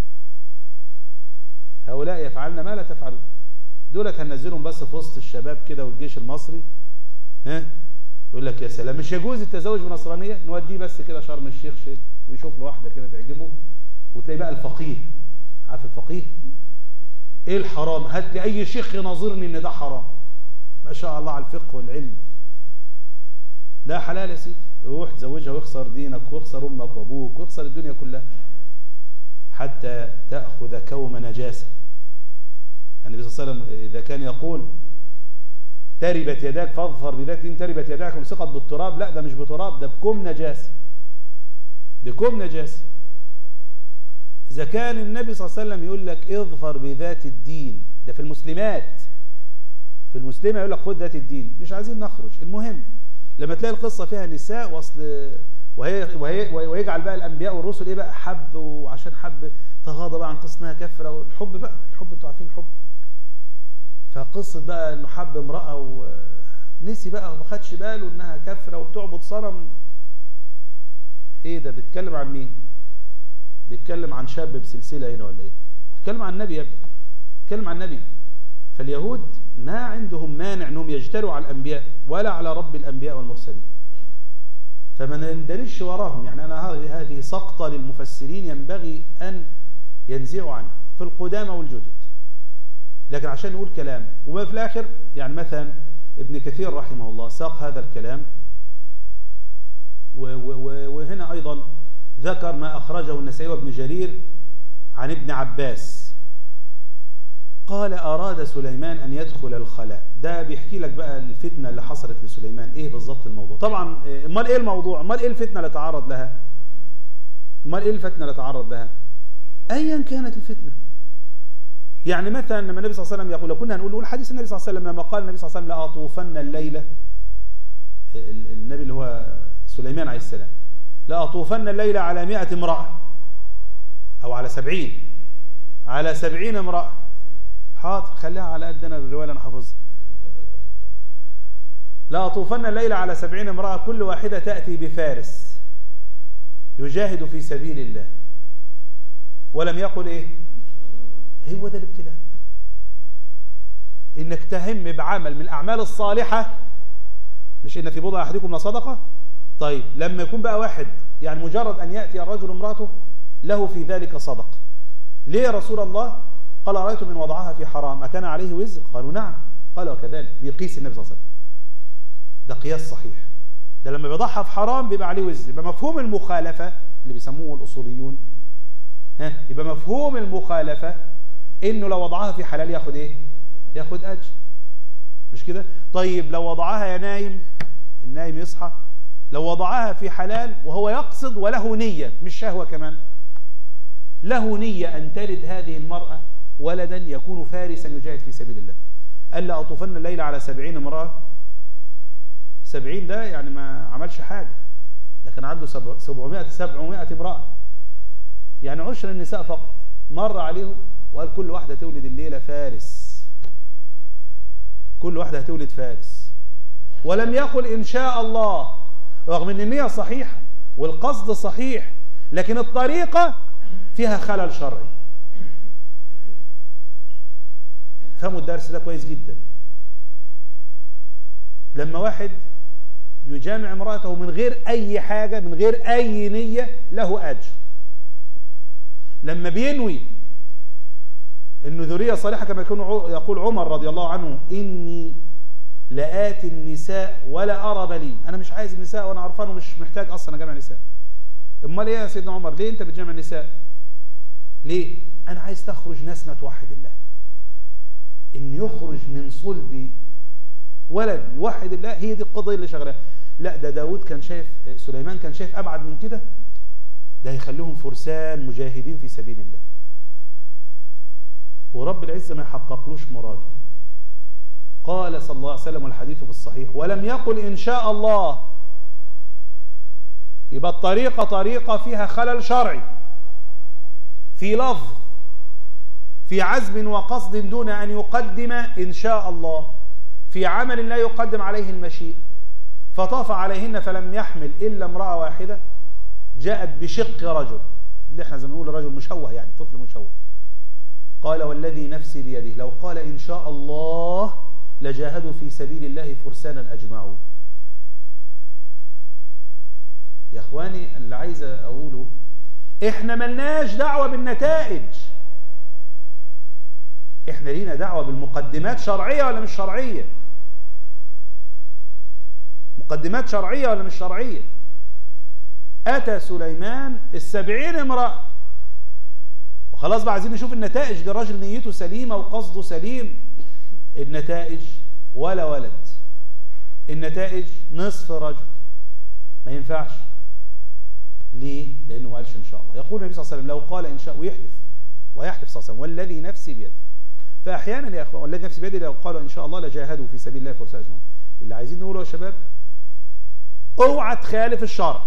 هؤلاء يفعلن ما لا تفعلون دولت هننزلهم بس في وسط الشباب كده والجيش المصري ها يقول لك يا سلام مش يجوز التزوج بنصرانيه نوديه بس كده شرم الشيخ شيء ويشوف له واحده كده تعجبه وتلاقي بقى الفقيه عارف الفقيه ايه الحرام هات لي اي شيخ يناظرني ان ده حرام ما شاء الله على الفقه والعلم لا حلال يا سيدي روح تزوجها واخسر دينك واخسر امك وابوك واخسر الدنيا كلها حتى تاخذ كوم نجاسه يعني النبي صلى الله عليه وسلم اذا كان يقول تربت يداك فاظفر بذات دين تربت يداك ومسقط بالتراب لا ده مش بتراب ده بكم نجاسه بكم نجاسه إذا كان النبي صلى الله عليه وسلم يقول لك اظفر بذات الدين ده في المسلمات في المسلمة يقول لك خد ذات الدين مش عايزين نخرج المهم لما تلاقي القصة فيها نساء وصل وهي وهي ويجعل بقى الأنبياء والرسل إيه بقى حب وعشان حب تغاضى بقى عن قصة إنها كفرة والحب بقى الحب أنتوا عارفين الحب فقصة بقى إنه حب امرأة ونسي بقى وما خدش باله إنها كفرة وبتعبد صنم إيه ده بيتكلم عن مين؟ بيتكلم عن شاب بسلسلة هنا ولا ايه بيتكلم عن النبي يا ابني بيتكلم عن النبي فاليهود ما عندهم مانع انهم يجتروا على الانبياء ولا على رب الانبياء والمرسلين فما نندرجش وراهم يعني انا هذه هذه سقطه للمفسرين ينبغي ان ينزعوا عنها في القدامى والجدد لكن عشان نقول كلام وفي الاخر يعني مثلا ابن كثير رحمه الله ساق هذا الكلام وهنا ايضا ذكر ما أخرجه النسائي وابن جرير عن ابن عباس قال أراد سليمان أن يدخل الخلاء ده بيحكي لك بقى الفتنة اللي حصلت لسليمان إيه بالظبط الموضوع طبعا امال إيه الموضوع امال إيه الفتنة اللي تعرض لها امال إيه الفتنة اللي تعرض لها أيا كانت الفتنة يعني مثلا لما النبي صلى الله عليه وسلم يقول لو كنا هنقول حديث النبي صلى الله عليه وسلم لما قال النبي صلى الله عليه وسلم لأطوفن الليلة النبي اللي هو سليمان عليه السلام لأطوفن الليلة على مئة امرأة أو على سبعين على سبعين امرأة حاضر خليها على قدنا بالرواية اللي أنا حافظها لأطوفن الليلة على سبعين امرأة كل واحدة تأتي بفارس يجاهد في سبيل الله ولم يقل إيه هو ده الابتلاء إنك تهم بعمل من الأعمال الصالحة مش إن في بضع أحدكم لصدقة طيب لما يكون بقى واحد يعني مجرد أن يأتي الرجل امرأته له في ذلك صدق ليه يا رسول الله قال رأيت من وضعها في حرام أكان عليه وزر قالوا نعم قال وكذلك بيقيس النبي صلى الله عليه وسلم ده قياس صحيح ده لما بيضحى في حرام بيبقى عليه وزر يبقى مفهوم المخالفة اللي بيسموه الأصوليون ها يبقى مفهوم المخالفة إنه لو وضعها في حلال ياخد إيه ياخد أجر مش كده طيب لو وضعها يا نايم النايم يصحى لو وضعها في حلال وهو يقصد وله نية مش شهوة كمان له نية أن تلد هذه المرأة ولدا يكون فارسا يجاهد في سبيل الله قال لا أطوفن الليلة على سبعين امرأة سبعين ده يعني ما عملش حاجة ده كان عنده سبعمائة سبعمائة امرأة يعني عشر النساء فقط مر عليهم وقال كل واحدة تولد الليلة فارس كل واحدة هتولد فارس ولم يقل إن شاء الله رغم ان النية صحيحة والقصد صحيح لكن الطريقة فيها خلل شرعي فهموا الدرس ده كويس جدا لما واحد يجامع امرأته من غير أي حاجة من غير أي نية له أجر لما بينوي انه ذرية صالحة كما يقول عمر رضي الله عنه إني لآتي النساء ولا أرى بلي أنا مش عايز النساء وأنا عرفان ومش محتاج أصلا أجمع نساء أمال إيه يا سيدنا عمر ليه أنت بتجمع نساء ليه أنا عايز تخرج ناس ما توحد الله إن يخرج من صلب ولد يوحد الله هي دي القضية اللي شغلها لا ده داود كان شايف سليمان كان شايف أبعد من كده ده هيخليهم فرسان مجاهدين في سبيل الله ورب العزة ما يحققلوش مراده قال صلى الله عليه وسلم والحديث في الصحيح ولم يقل إن شاء الله يبقى الطريقة طريقة فيها خلل شرعي في لفظ في عزم وقصد دون أن يقدم إن شاء الله في عمل لا يقدم عليه المشيئة فطاف عليهن فلم يحمل إلا امرأة واحدة جاءت بشق رجل اللي احنا زي ما بنقول رجل مشوه يعني طفل مشوه قال والذي نفسي بيده لو قال إن شاء الله لجاهدوا في سبيل الله فرسانا أجمعون يا اخواني اللي عايز اقوله احنا ملناش دعوة بالنتائج احنا لينا دعوة بالمقدمات شرعية ولا مش شرعية مقدمات شرعية ولا مش شرعية أتى سليمان السبعين امرأة وخلاص بقى عايزين نشوف النتائج ده راجل نيته سليمة وقصده سليم النتائج ولا ولد النتائج نصف رجل ما ينفعش ليه؟ لأنه ما قالش إن شاء الله يقول النبي صلى الله عليه وسلم لو قال إن شاء ويحلف ويحلف صلى الله عليه وسلم والذي نفسي بيده فأحيانا يا أخوان والذي نفسي بيده لو قالوا إن شاء الله لجاهدوا في سبيل الله فرسان أجمعون اللي عايزين نقوله يا شباب اوعى تخالف الشرع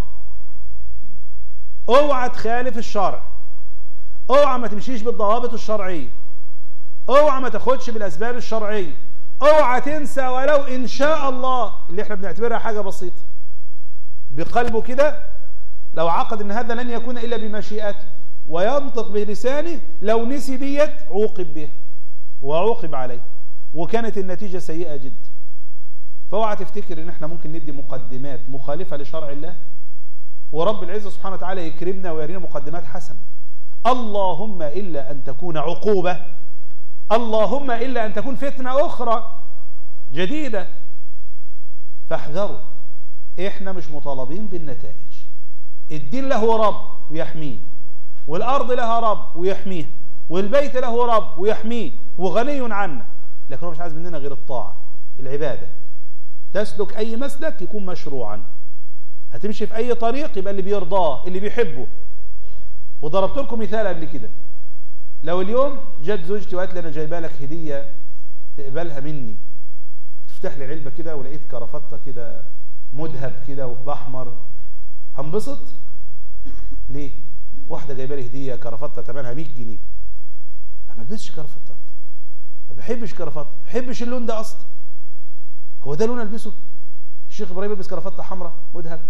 اوعى تخالف الشرع اوعى ما تمشيش بالضوابط الشرعية اوعى ما تاخدش بالأسباب الشرعية اوعى تنسى ولو إن شاء الله اللي احنا بنعتبرها حاجة بسيطة بقلبه كده لو عقد ان هذا لن يكون الا بمشيئته وينطق بلسانه لو نسي ديت عوقب به وعوقب عليه وكانت النتيجة سيئة جدا فاوعى تفتكر ان احنا ممكن ندي مقدمات مخالفة لشرع الله ورب العزة سبحانه وتعالى يكرمنا ويرينا مقدمات حسنة اللهم إلا أن تكون عقوبة اللهم إلا أن تكون فتنة أخرى جديدة فاحذروا احنا مش مطالبين بالنتائج الدين له رب ويحميه والأرض لها رب ويحميها والبيت له رب ويحميه وغني عنا لكن هو مش عايز مننا غير الطاعة العبادة تسلك أي مسلك يكون مشروعا هتمشي في أي طريق يبقى اللي بيرضاه اللي بيحبه وضربت لكم مثال قبل كده لو اليوم جت زوجتي وقالت لي أنا جايبه لك هدية تقبلها مني تفتح لي العلبة كده ولقيت كرافتة كده مذهب كده وبأحمر هنبسط ليه واحدة جايبه لي هدية كرافتة ثمنها 100 جنيه ما بلبسش كرافتات ما بحبش كرافات ما بحبش اللون ده اصلا هو ده لون البسه الشيخ ابراهيم يلبس كرافتة حمراء مذهب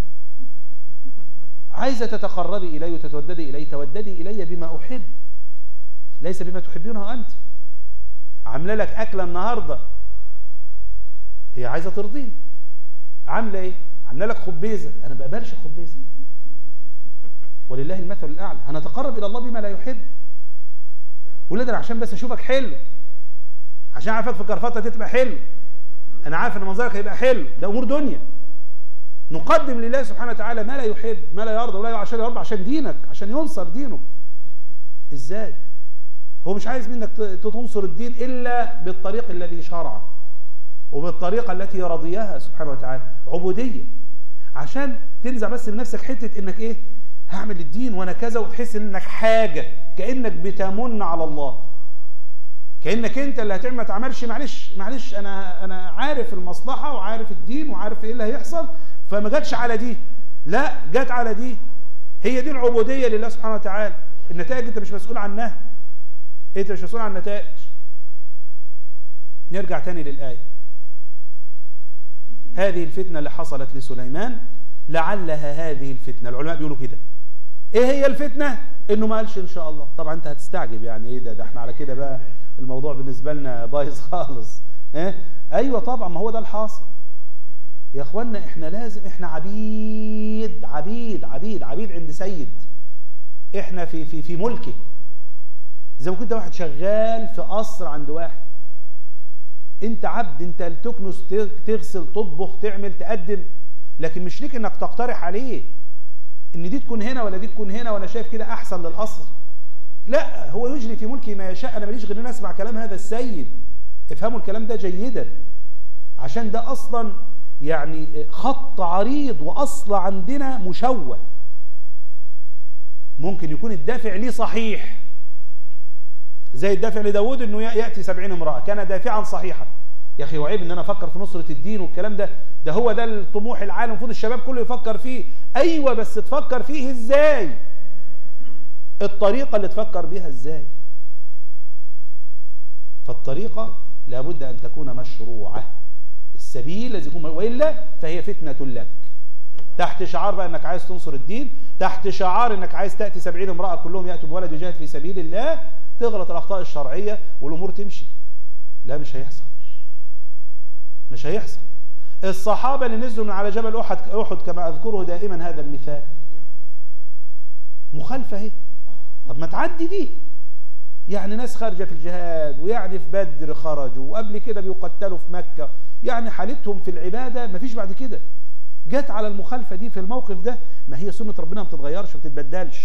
عايزة تتقربي إلي وتتوددي إلي توددي إلي بما أحب ليس بما تحبينه أنت عاملة لك أكلة النهاردة هي عايزة ترضيني عاملة إيه عاملة لك خبيزة أنا ما بقبلش الخبيزة ولله المثل الأعلى أنا أتقرب إلى الله بما لا يحب ولاد أنا عشان بس أشوفك حلو عشان عارفك في كرفتة تبقى حلو أنا عارف إن منظرك هيبقى حلو ده أمور دنيا نقدم لله سبحانه وتعالى ما لا يحب ما لا يرضى ولا عشان يرضى عشان دينك عشان ينصر دينه ازاي هو مش عايز منك تنصر الدين الا بالطريق الذي شرعه وبالطريقه التي رضيها سبحانه وتعالى عبوديه عشان تنزع بس بنفسك حته انك ايه هعمل الدين وانا كذا وتحس انك حاجه كانك بتمن على الله كانك انت اللي هتعمل ما تعملش معلش معلش انا انا عارف المصلحه وعارف الدين وعارف ايه اللي هيحصل فما جاتش على دي لا جت على دي هي دي العبودية لله سبحانه وتعالى النتائج انت مش مسؤول عنها انت مش مسؤول عن النتائج نرجع تاني للآية هذه الفتنة اللي حصلت لسليمان لعلها هذه الفتنة العلماء بيقولوا كده ايه هي الفتنة انه ما قالش ان شاء الله طبعا انت هتستعجب يعني ايه ده ده احنا على كده بقى الموضوع بالنسبة لنا بايظ خالص ايه ايوه طبعا ما هو ده الحاصل يا اخوانا احنا لازم احنا عبيد عبيد عبيد عبيد عند سيد احنا في في في ملكه زي ما كنت واحد شغال في قصر عند واحد انت عبد انت تكنس تغسل تطبخ تعمل تقدم لكن مش ليك انك تقترح عليه ان دي تكون هنا ولا دي تكون هنا وانا شايف كده احسن للقصر لا هو يجري في ملكه ما يشاء انا ماليش غير ان اسمع كلام هذا السيد افهموا الكلام ده جيدا عشان ده اصلا يعني خط عريض وأصل عندنا مشوه ممكن يكون الدافع ليه صحيح زي الدافع لداود انه يأتي سبعين امرأة كان دافعا صحيحا يا أخي وعيب ان انا افكر في نصرة الدين والكلام ده ده هو ده الطموح العالم المفروض الشباب كله يفكر فيه ايوه بس تفكر فيه ازاي الطريقة اللي تفكر بيها ازاي فالطريقة لابد ان تكون مشروعة السبيل الذي يكون وإلا فهي فتنة لك تحت شعار بقى انك عايز تنصر الدين تحت شعار انك عايز تأتي سبعين امرأة كلهم يأتوا بولد يجاهد في سبيل الله تغلط الأخطاء الشرعية والأمور تمشي لا مش هيحصل مش هيحصل الصحابة اللي نزلوا من على جبل أحد, أحد كما أذكره دائما هذا المثال مخالفة اهي طب ما تعدي دي يعني ناس خارجة في الجهاد ويعني في بدر خرجوا وقبل كده بيقتلوا في مكة يعني حالتهم في العبادة ما فيش بعد كده جت على المخالفة دي في الموقف ده ما هي سنة ربنا ما بتتغيرش ما بتتبدلش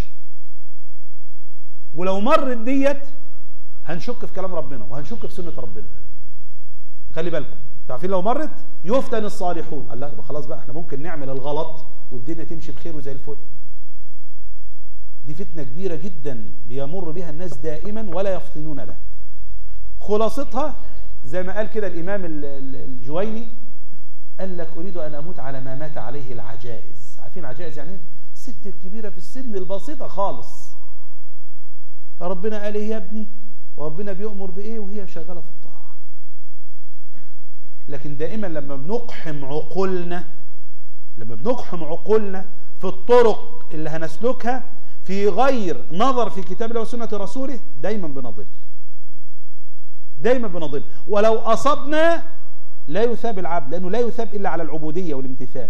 ولو مرت ديت هنشك في كلام ربنا وهنشك في سنة ربنا خلي بالكم تعرفين لو مرت يفتن الصالحون قال لا يبقى خلاص بقى احنا ممكن نعمل الغلط والدنيا تمشي بخير وزي الفل دي فتنة كبيرة جدا بيمر بها الناس دائما ولا يفطنون لها خلاصتها زي ما قال كده الإمام الجويني قال لك أريد أن أموت على ما مات عليه العجائز عارفين عجائز يعني الست الكبيرة في السن البسيطة خالص ربنا قال ايه يا ابني وربنا بيؤمر بإيه وهي شغالة في الطاعة لكن دائما لما بنقحم عقولنا لما بنقحم عقولنا في الطرق اللي هنسلكها في غير نظر في كتاب الله وسنة رسوله دايما بنضل دايما بنضل ولو أصبنا لا يثاب العبد لأنه لا يثاب إلا على العبودية والامتثال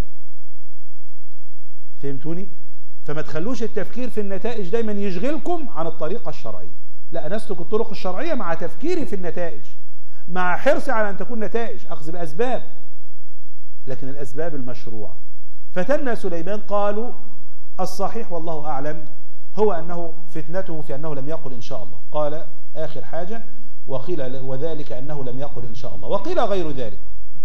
فهمتوني؟ فما تخلوش التفكير في النتائج دايما يشغلكم عن الطريقة الشرعية لا أنا أسلك الطرق الشرعية مع تفكيري في النتائج مع حرصي على أن تكون نتائج أخذ بأسباب لكن الأسباب المشروعة فتنا سليمان قالوا الصحيح والله أعلم هو أنه فتنته في أنه لم يقل إن شاء الله قال آخر حاجة وقيل وذلك أنه لم يقل إن شاء الله وقيل غير ذلك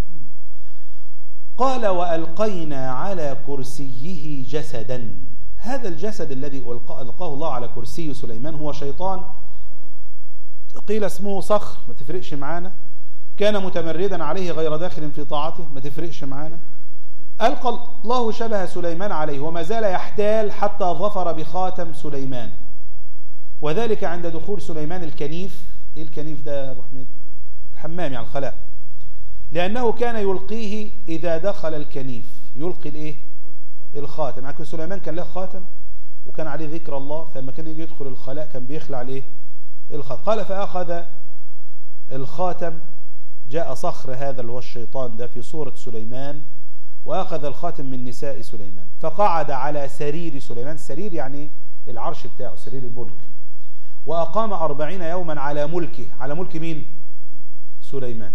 قال وألقينا على كرسيه جسدا هذا الجسد الذي ألقاه الله على كرسي سليمان هو شيطان قيل اسمه صخر ما تفرقش معانا كان متمردا عليه غير داخل في طاعته ما تفرقش معانا ألقى الله شبه سليمان عليه وما زال يحتال حتى ظفر بخاتم سليمان وذلك عند دخول سليمان الكنيف ايه الكنيف ده يا ابو حميد الحمام يعني الخلاء لانه كان يلقيه اذا دخل الكنيف يلقي الايه الخاتم يعني سليمان كان له خاتم وكان عليه ذكر الله فلما كان يجي يدخل الخلاء كان بيخلع الايه الخاتم قال فاخذ الخاتم جاء صخر هذا اللي هو الشيطان ده في صورة سليمان وأخذ الخاتم من نساء سليمان فقعد على سرير سليمان سرير يعني العرش بتاعه سرير الملك وأقام أربعين يوما على ملكه على ملك مين سليمان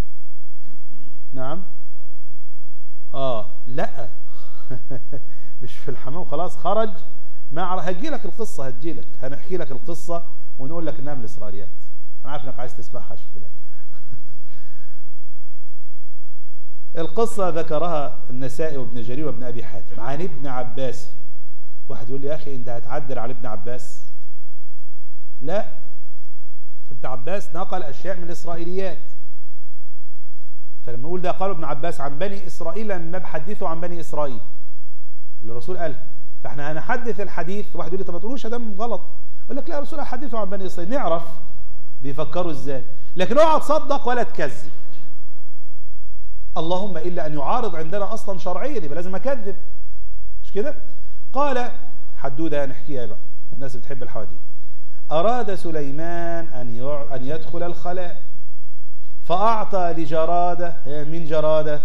نعم آه لا مش في الحمام خلاص خرج مع هجي لك القصة هجي لك هنحكي لك القصة ونقول لك انها من الإسرائيليات أنا عارف إنك عايز تسمعها شوف بلاد القصة ذكرها النسائي وابن جرير وابن أبي حاتم عن ابن عباس واحد يقول لي يا أخي أنت هتعدل على ابن عباس لا ابن عباس نقل أشياء من الإسرائيليات فلما يقول ده قال ابن عباس عن بني إسرائيل لما بحدثوا عن بني إسرائيل اللي الرسول قال فاحنا هنحدث الحديث واحد يقول لي طب ما تقولوش ده غلط اقول لك لا يا رسول حدثوا عن بني إسرائيل نعرف بيفكروا ازاي لكن اوعى تصدق ولا تكذب اللهم إلا أن يعارض عندنا أصلا شرعيا يبقى لازم أكذب مش كده قال حدودة نحكيها بقى الناس بتحب الحواديت أراد سليمان أن أن يدخل الخلاء فأعطى لجرادة هي مين جرادة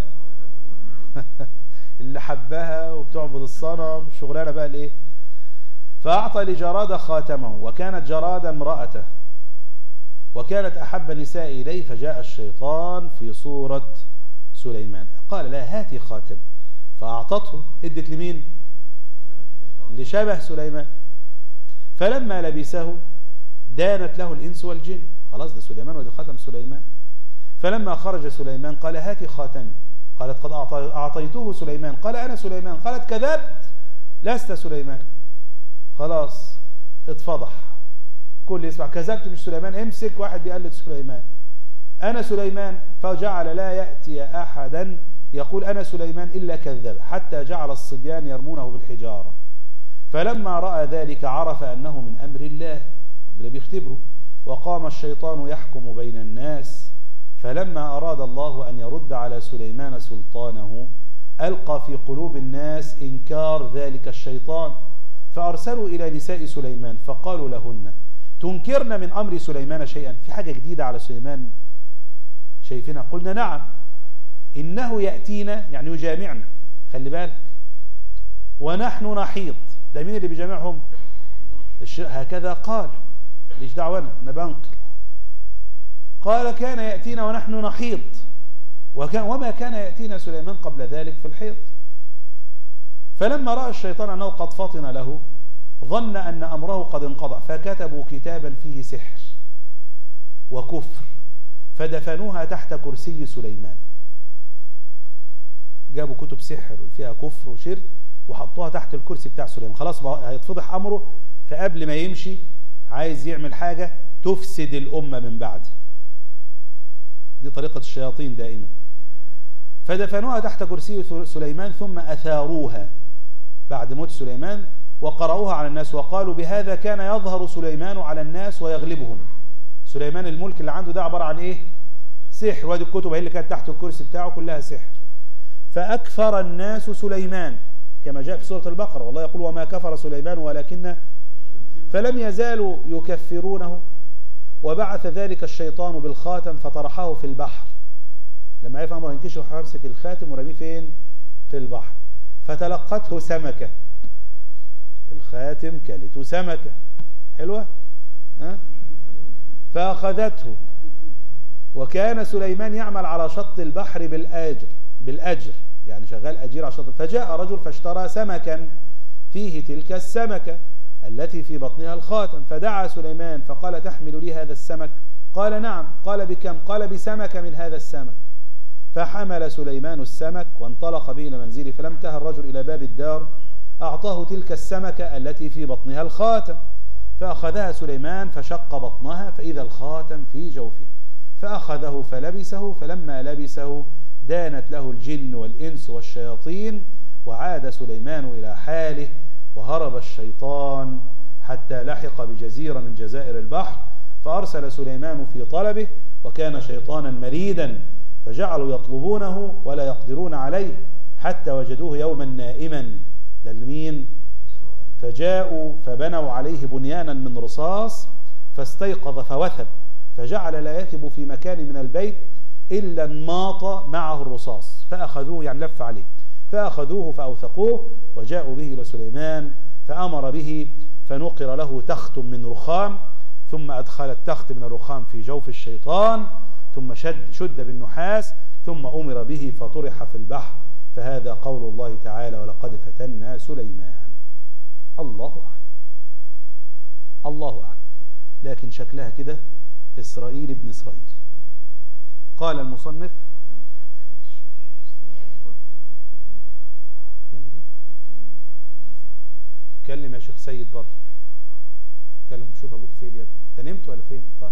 اللي حبها وبتعبد الصنم شغلانة بقى الايه فأعطى لجرادة خاتمه وكانت جرادة امرأته وكانت أحب النساء إليه فجاء الشيطان في صورة سليمان قال لا هاتي خاتم فأعطته ادت لمين لشبه سليمان فلما لبسه دانت له الإنس والجن خلاص ده سليمان وده خاتم سليمان فلما خرج سليمان قال هاتي خاتمي قالت قد أعطيته سليمان قال أنا سليمان قالت كذبت لست سليمان خلاص اتفضح كل يسمع كذبت مش سليمان امسك واحد بيقلد سليمان أنا سليمان فجعل لا يأتي أحدا يقول أنا سليمان إلا كذب حتى جعل الصبيان يرمونه بالحجارة فلما رأى ذلك عرف أنه من أمر الله ربنا بيختبره وقام الشيطان يحكم بين الناس فلما أراد الله أن يرد على سليمان سلطانه ألقى في قلوب الناس إنكار ذلك الشيطان فأرسلوا إلى نساء سليمان فقالوا لهن تنكرن من أمر سليمان شيئا في حاجة جديدة على سليمان شايفينها قلنا نعم إنه يأتينا يعني يجامعنا خلي بالك ونحن نحيط ده مين اللي بيجامعهم الش- هكذا قال ليش دعوة أنا أنا بنقل قال كان يأتينا ونحن نحيط وكان وما كان يأتينا سليمان قبل ذلك في الحيط فلما رأى الشيطان أنه قد فطن له ظن أن أمره قد انقضى فكتبوا كتابا فيه سحر وكفر فدفنوها تحت كرسي سليمان جابوا كتب سحر فيها كفر وشرك وحطوها تحت الكرسي بتاع سليمان خلاص بقى هيتفضح أمره فقبل ما يمشي عايز يعمل حاجة تفسد الأمة من بعده دي طريقة الشياطين دائما فدفنوها تحت كرسي سليمان ثم أثاروها بعد موت سليمان وقرأوها على الناس وقالوا بهذا كان يظهر سليمان على الناس ويغلبهم سليمان الملك اللي عنده ده عبارة عن ايه سحر وادي الكتب هي اللي كانت تحت الكرسي بتاعه كلها سحر فأكثر الناس سليمان كما جاء في سورة البقرة والله يقول وما كفر سليمان ولكن فلم يزالوا يكفرونه وبعث ذلك الشيطان بالخاتم فطرحه في البحر لما عرف امر ينكشف يمسك الخاتم ورميه فين في البحر فتلقته سمكه الخاتم كلته سمكه حلوه ها فاخذته وكان سليمان يعمل على شط البحر بالاجر بالاجر يعني شغال اجير على شط فجاء رجل فاشترى سمكا فيه تلك السمكه التي في بطنها الخاتم فدعا سليمان فقال تحمل لي هذا السمك قال نعم قال بكم قال بسمك من هذا السمك فحمل سليمان السمك وانطلق به إلى منزله فلم انتهى الرجل إلى باب الدار أعطاه تلك السمكة التي في بطنها الخاتم فأخذها سليمان فشق بطنها فإذا الخاتم في جوفه فأخذه فلبسه فلما لبسه دانت له الجن والإنس والشياطين وعاد سليمان إلى حاله وهرب الشيطان حتى لحق بجزيرة من جزائر البحر فأرسل سليمان في طلبه وكان شيطانا مريدا فجعلوا يطلبونه ولا يقدرون عليه حتى وجدوه يوما نائما ده لمين فجاءوا فبنوا عليه بنيانا من رصاص فاستيقظ فوثب فجعل لا يثب في مكان من البيت إلا انماط معه الرصاص فأخذوه يعني لف عليه فأخذوه فأوثقوه وجاءوا به إلى سليمان فأمر به فنقر له تخت من رخام ثم أدخل التخت من الرخام في جوف الشيطان ثم شد, شد بالنحاس ثم أمر به فطرح في البحر فهذا قول الله تعالى ولقد فتنا سليمان الله أعلم الله أعلم لكن شكلها كده إسرائيل ابن إسرائيل قال المصنف يعمل ايه كلم يا شيخ سيد بر كلم شوف ابوك فين يا ابني انت نمت ولا فين طيب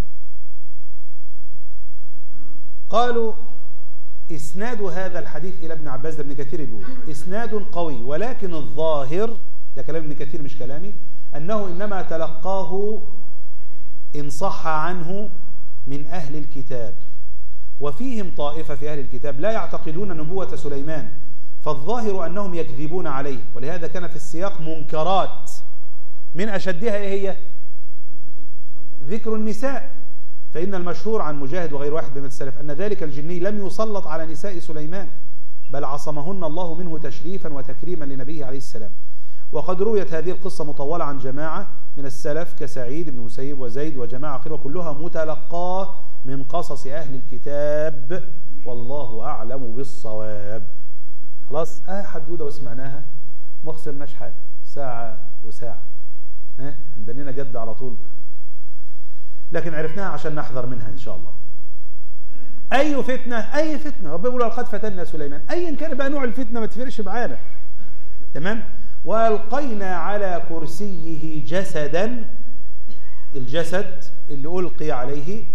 قالوا اسناد هذا الحديث الى ابن عباس ده ابن كثير بيقول اسناد قوي ولكن الظاهر ده كلام ابن كثير مش كلامي انه انما تلقاه ان صح عنه من اهل الكتاب وفيهم طائفه في اهل الكتاب لا يعتقدون نبوه سليمان فالظاهر أنهم يكذبون عليه ولهذا كان في السياق منكرات من أشدها إيه هي ذكر النساء فإن المشهور عن مجاهد وغير واحد من السلف أن ذلك الجني لم يسلط على نساء سليمان بل عصمهن الله منه تشريفا وتكريما لنبيه عليه السلام وقد رويت هذه القصة مطولة عن جماعة من السلف كسعيد بن مسيب وزيد وجماعة آخر وكلها متلقاة من قصص أهل الكتاب والله أعلم بالصواب خلاص اه حدوده وسمعناها ما خسرناش حاجه ساعه وساعه ها عندنا جد على طول لكن عرفناها عشان نحذر منها ان شاء الله اي فتنه اي فتنه ربنا بيقول لقد فتنا سليمان ايا كان بقى نوع الفتنه ما تفرقش معانا تمام والقينا على كرسيه جسدا الجسد اللي القي عليه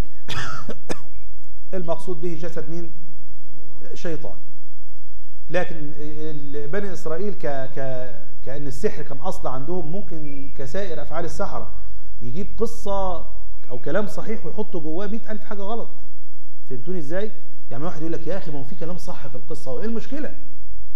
المقصود به جسد مين شيطان لكن بني إسرائيل ك ك كأن السحر كان أصل عندهم ممكن كسائر أفعال السحرة يجيب قصة أو كلام صحيح ويحط جواه مئة ألف حاجة غلط فهمتوني إزاي؟ يعني واحد يقول لك يا أخي ما هو في كلام صح في القصة وإيه المشكلة؟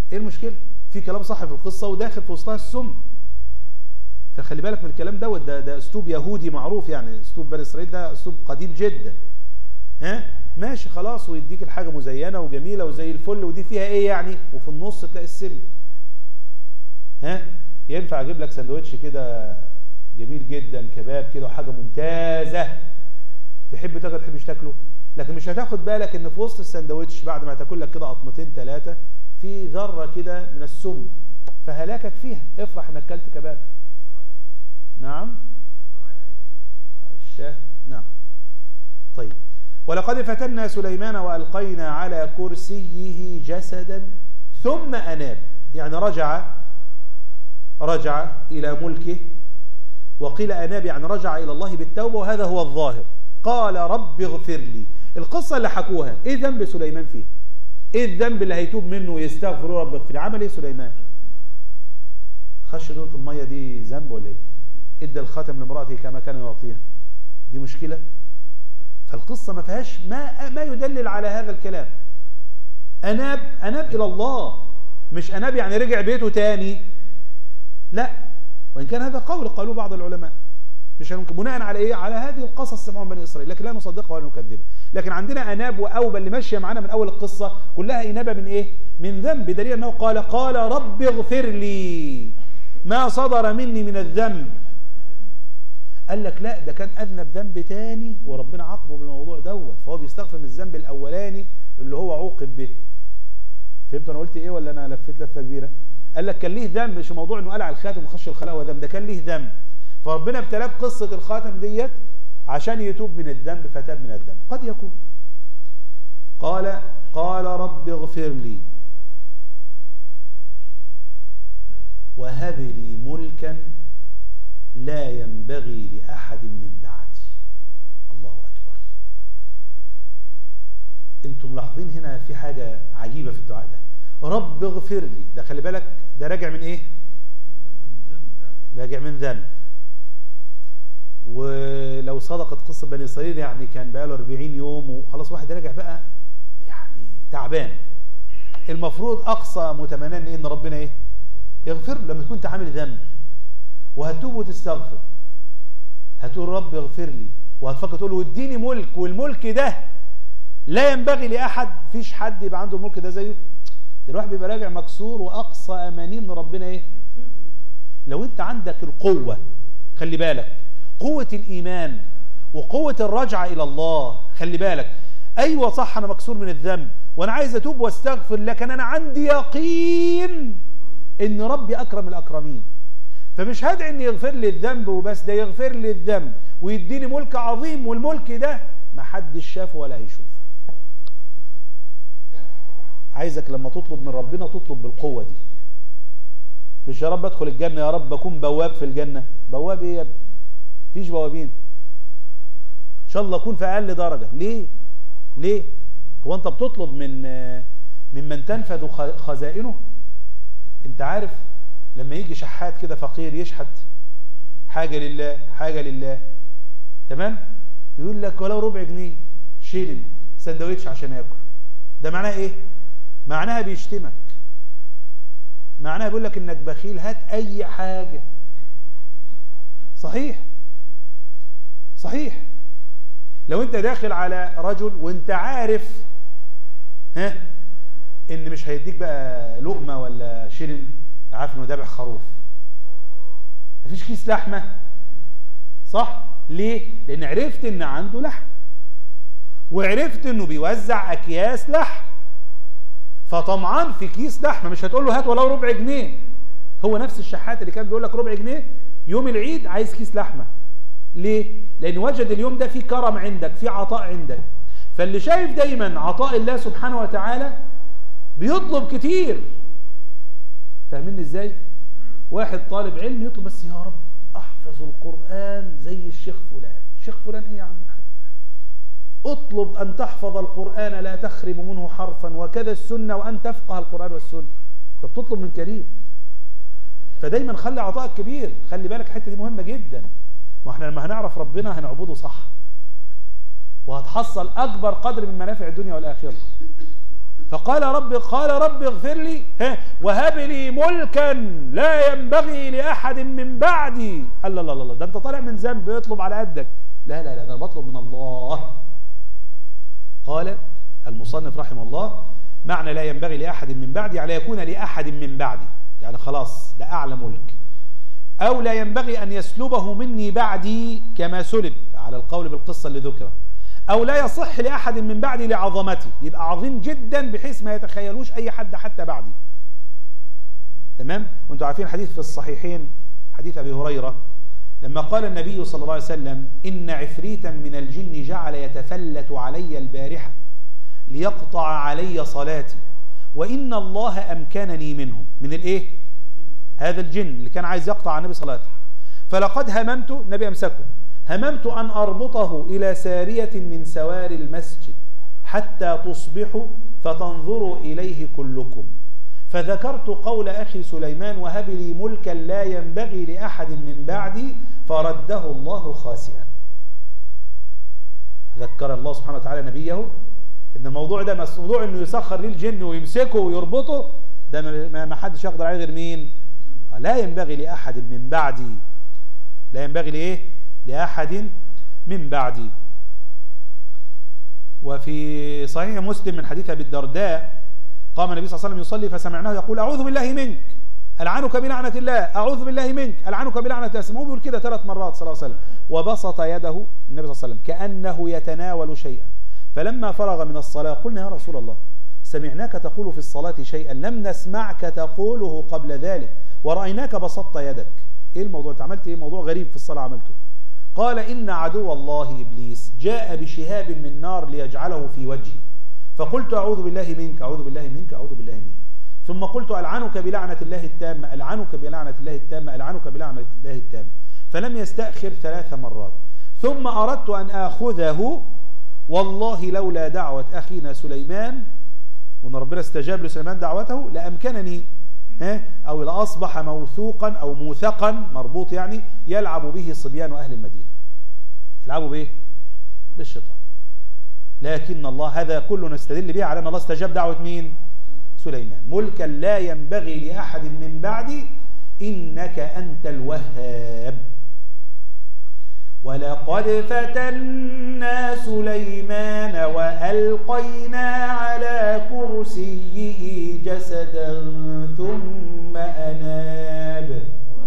ايه المشكله في كلام صح في القصه وداخل في وسطها السم فخلي بالك من الكلام دوت ده ده اسلوب يهودي معروف يعني اسلوب بني اسرائيل ده اسلوب قديم جدا ها ماشي خلاص ويديك الحاجه مزينه وجميله وزي الفل ودي فيها ايه يعني وفي النص تلاقي السم ها ينفع اجيب لك سندوتش كده جميل جدا كباب كده وحاجه ممتازه تحب تاكل تحبش تاكله لكن مش هتاخد بالك ان في وسط السندوتش بعد ما تاكل لك كده قطمتين ثلاثه في ذره كده من السم فهلاكك فيها افرح انك اكلت كباب نعم الشاه نعم طيب ولقد فتنا سليمان والقينا على كرسيه جسدا ثم اناب يعني رجع رجع الى ملكه وقيل اناب يعني رجع الى الله بالتوبه وهذا هو الظاهر قال رب اغفر لي القصه اللي حكوها ايه ذنب سليمان فيه ايه الذنب اللي هيتوب منه ويستغفر رب اغفر لي عمل ايه سليمان خش دورة الميه دي ذنب ولا ايه ادى الخاتم لامراته كما كان يعطيها دي مشكله فالقصه ما فيهاش ما ما يدلل على هذا الكلام اناب اناب الى الله مش اناب يعني رجع بيته تاني لا وان كان هذا قول قالوا بعض العلماء مش هنك- بناء على ايه على هذه القصص سمعهم بني اسرائيل لكن لا نصدقها ولا نكذبها لكن عندنا اناب واوبه اللي ماشيه معانا من اول القصه كلها انابه من ايه من ذنب بدليل انه قال قال رب اغفر لي ما صدر مني من الذنب قال لك لا ده كان اذنب ذنب تاني وربنا عاقبه بالموضوع دوت فهو بيستغفر من الذنب الاولاني اللي هو عوقب به فهمت انا قلت ايه ولا انا لفيت لفه كبيره قال لك كان ليه ذنب مش موضوع انه قلع الخاتم وخش الخلاء هو ذنب ده كان ليه ذنب فربنا ابتلاه بقصه الخاتم ديت عشان يتوب من الذنب فتاب من الذنب قد يكون قال قال رب اغفر لي وهب لي ملكا لا ينبغي لأحد من بعدي الله أكبر انتم ملاحظين هنا في حاجة عجيبة في الدعاء ده رب اغفر لي ده خلي بالك ده راجع من ايه راجع من ذنب ولو صدقت قصة بني إسرائيل يعني كان بقى له 40 يوم وخلاص واحد راجع بقى يعني تعبان المفروض أقصى متمنى إن إيه؟ إن ربنا إيه يغفر له لما تكون أنت عامل ذنب وهتوب وتستغفر هتقول رب اغفر لي وهتفكر تقول له اديني ملك والملك ده لا ينبغي لأحد فيش حد يبقى عنده الملك ده زيه ده الواحد بيبقى راجع مكسور وأقصى أمانيه إن ربنا إيه لو أنت عندك القوة خلي بالك قوة الإيمان وقوة الرجعة إلى الله خلي بالك أيوة صح أنا مكسور من الذنب وأنا عايز أتوب واستغفر لكن أنا عندي يقين إن ربي أكرم الأكرمين فمش هدعي إن يغفر لي الذنب وبس ده يغفر لي الذنب ويديني ملك عظيم والملك ده ما حدش شافه ولا هيشوفه عايزك لما تطلب من ربنا تطلب بالقوة دي مش يا رب ادخل الجنة يا رب اكون بواب في الجنة بواب ايه يا ابني مفيش بوابين ان شاء الله اكون في اقل درجة ليه ليه هو انت بتطلب من ممن تنفذ خزائنه انت عارف لما يجي شحات كده فقير يشحت حاجة لله حاجة لله تمام يقول لك ولو ربع جنيه شيلن سندوتش عشان ياكل ده معناها ايه معناها بيشتمك معناها بيقول لك انك بخيل هات اي حاجة صحيح صحيح لو انت داخل على رجل وانت عارف ها ان مش هيديك بقى لقمة ولا شيلن عارف انه دابح خروف مفيش كيس لحمة صح ليه لان عرفت ان عنده لحم وعرفت انه بيوزع اكياس لحم فطمعان في كيس لحمه مش هتقول له هات ولو ربع جنيه هو نفس الشحات اللي كان بيقول لك ربع جنيه يوم العيد عايز كيس لحمه ليه لان وجد اليوم ده في كرم عندك في عطاء عندك فاللي شايف دايما عطاء الله سبحانه وتعالى بيطلب كتير فاهمين ازاي واحد طالب علم يطلب بس يا رب احفظ القرآن زي الشيخ فلان الشيخ فلان ايه يا عم الحاج اطلب ان تحفظ القرآن لا تخرب منه حرفا وكذا السنة وان تفقه القرآن والسنة انت بتطلب من كريم فدايما خلي عطائك كبير خلي بالك الحته دي مهمة جدا ما احنا لما هنعرف ربنا هنعبده صح وهتحصل اكبر قدر من منافع الدنيا والاخره فقال رب قال رب اغفر لي ها وهب لي ملكا لا ينبغي لأحد من بعدي قال لا لا لا ده انت طالع من ذنب يطلب على قدك لا لا لا ده انا بطلب من الله قال المصنف رحمه الله معنى لا ينبغي لأحد من بعدي على يكون لأحد من بعدي يعني خلاص ده أعلى ملك أو لا ينبغي أن يسلبه مني بعدي كما سلب على القول بالقصة اللي ذكرت أو لا يصح لأحد من بعدي لعظمتي يبقى عظيم جدا بحيث ما يتخيلوش أي حد حتى بعدي تمام وانتم عارفين حديث في الصحيحين حديث أبي هريرة لما قال النبي صلى الله عليه وسلم إن عفريتا من الجن جعل يتفلت علي البارحة ليقطع علي صلاتي وإن الله أمكنني منهم من الإيه؟ هذا الجن اللي كان عايز يقطع عن النبي صلاته فلقد هممت النبي أمسكه هممت أن أربطه إلى سارية من سوار المسجد حتى تصبحوا فتنظروا إليه كلكم فذكرت قول أخي سليمان وهب لي ملكا لا ينبغي لأحد من بعدي فرده الله خاسئا ذكر الله سبحانه وتعالى نبيه ان الموضوع ده مس- موضوع انه يسخر ليه الجن ويمسكه ويربطه ده ما- ما ما حدش يقدر عليه غير مين لا ينبغي لاحد من بعدي لا ينبغي لايه لاحد من بعدي وفي صحيح مسلم من حديث ابي الدرداء قام النبي صلى الله عليه وسلم يصلي فسمعناه يقول اعوذ بالله منك العنك بلعنه الله اعوذ بالله منك العنك بلعنه الله هو بيقول كده ثلاث مرات صلى الله عليه وسلم وبسط يده النبي صلى الله عليه وسلم كانه يتناول شيئا فلما فرغ من الصلاه قلنا يا رسول الله سمعناك تقول في الصلاه شيئا لم نسمعك تقوله قبل ذلك ورايناك بسطت يدك ايه الموضوع انت عملت ايه موضوع غريب في الصلاه عملته قال ان عدو الله ابليس جاء بشهاب من نار ليجعله في وجهي فقلت أعوذ بالله منك أعوذ بالله منك أعوذ بالله منك ثم قلت ألعنك بلعنة الله التامة ألعنك بلعنة الله التامة ألعنك بلعنة الله التامة فلم يستأخر ثلاث مرات ثم أردت أن آخذه والله لولا دعوة أخينا سليمان وأن ربنا استجاب لسليمان دعوته لأمكنني ها أو لأصبح موثوقا أو موثقا مربوط يعني يلعب به صبيان أهل المدينة يلعبوا بإيه؟ بالشيطان لكن الله هذا كله نستدل به على أن الله استجاب دعوة مين سليمان ملكا لا ينبغي لأحد من بعدي إنك أنت الوهاب ولقد فتنا سليمان وألقينا على كرسيه جسدا ثم أناب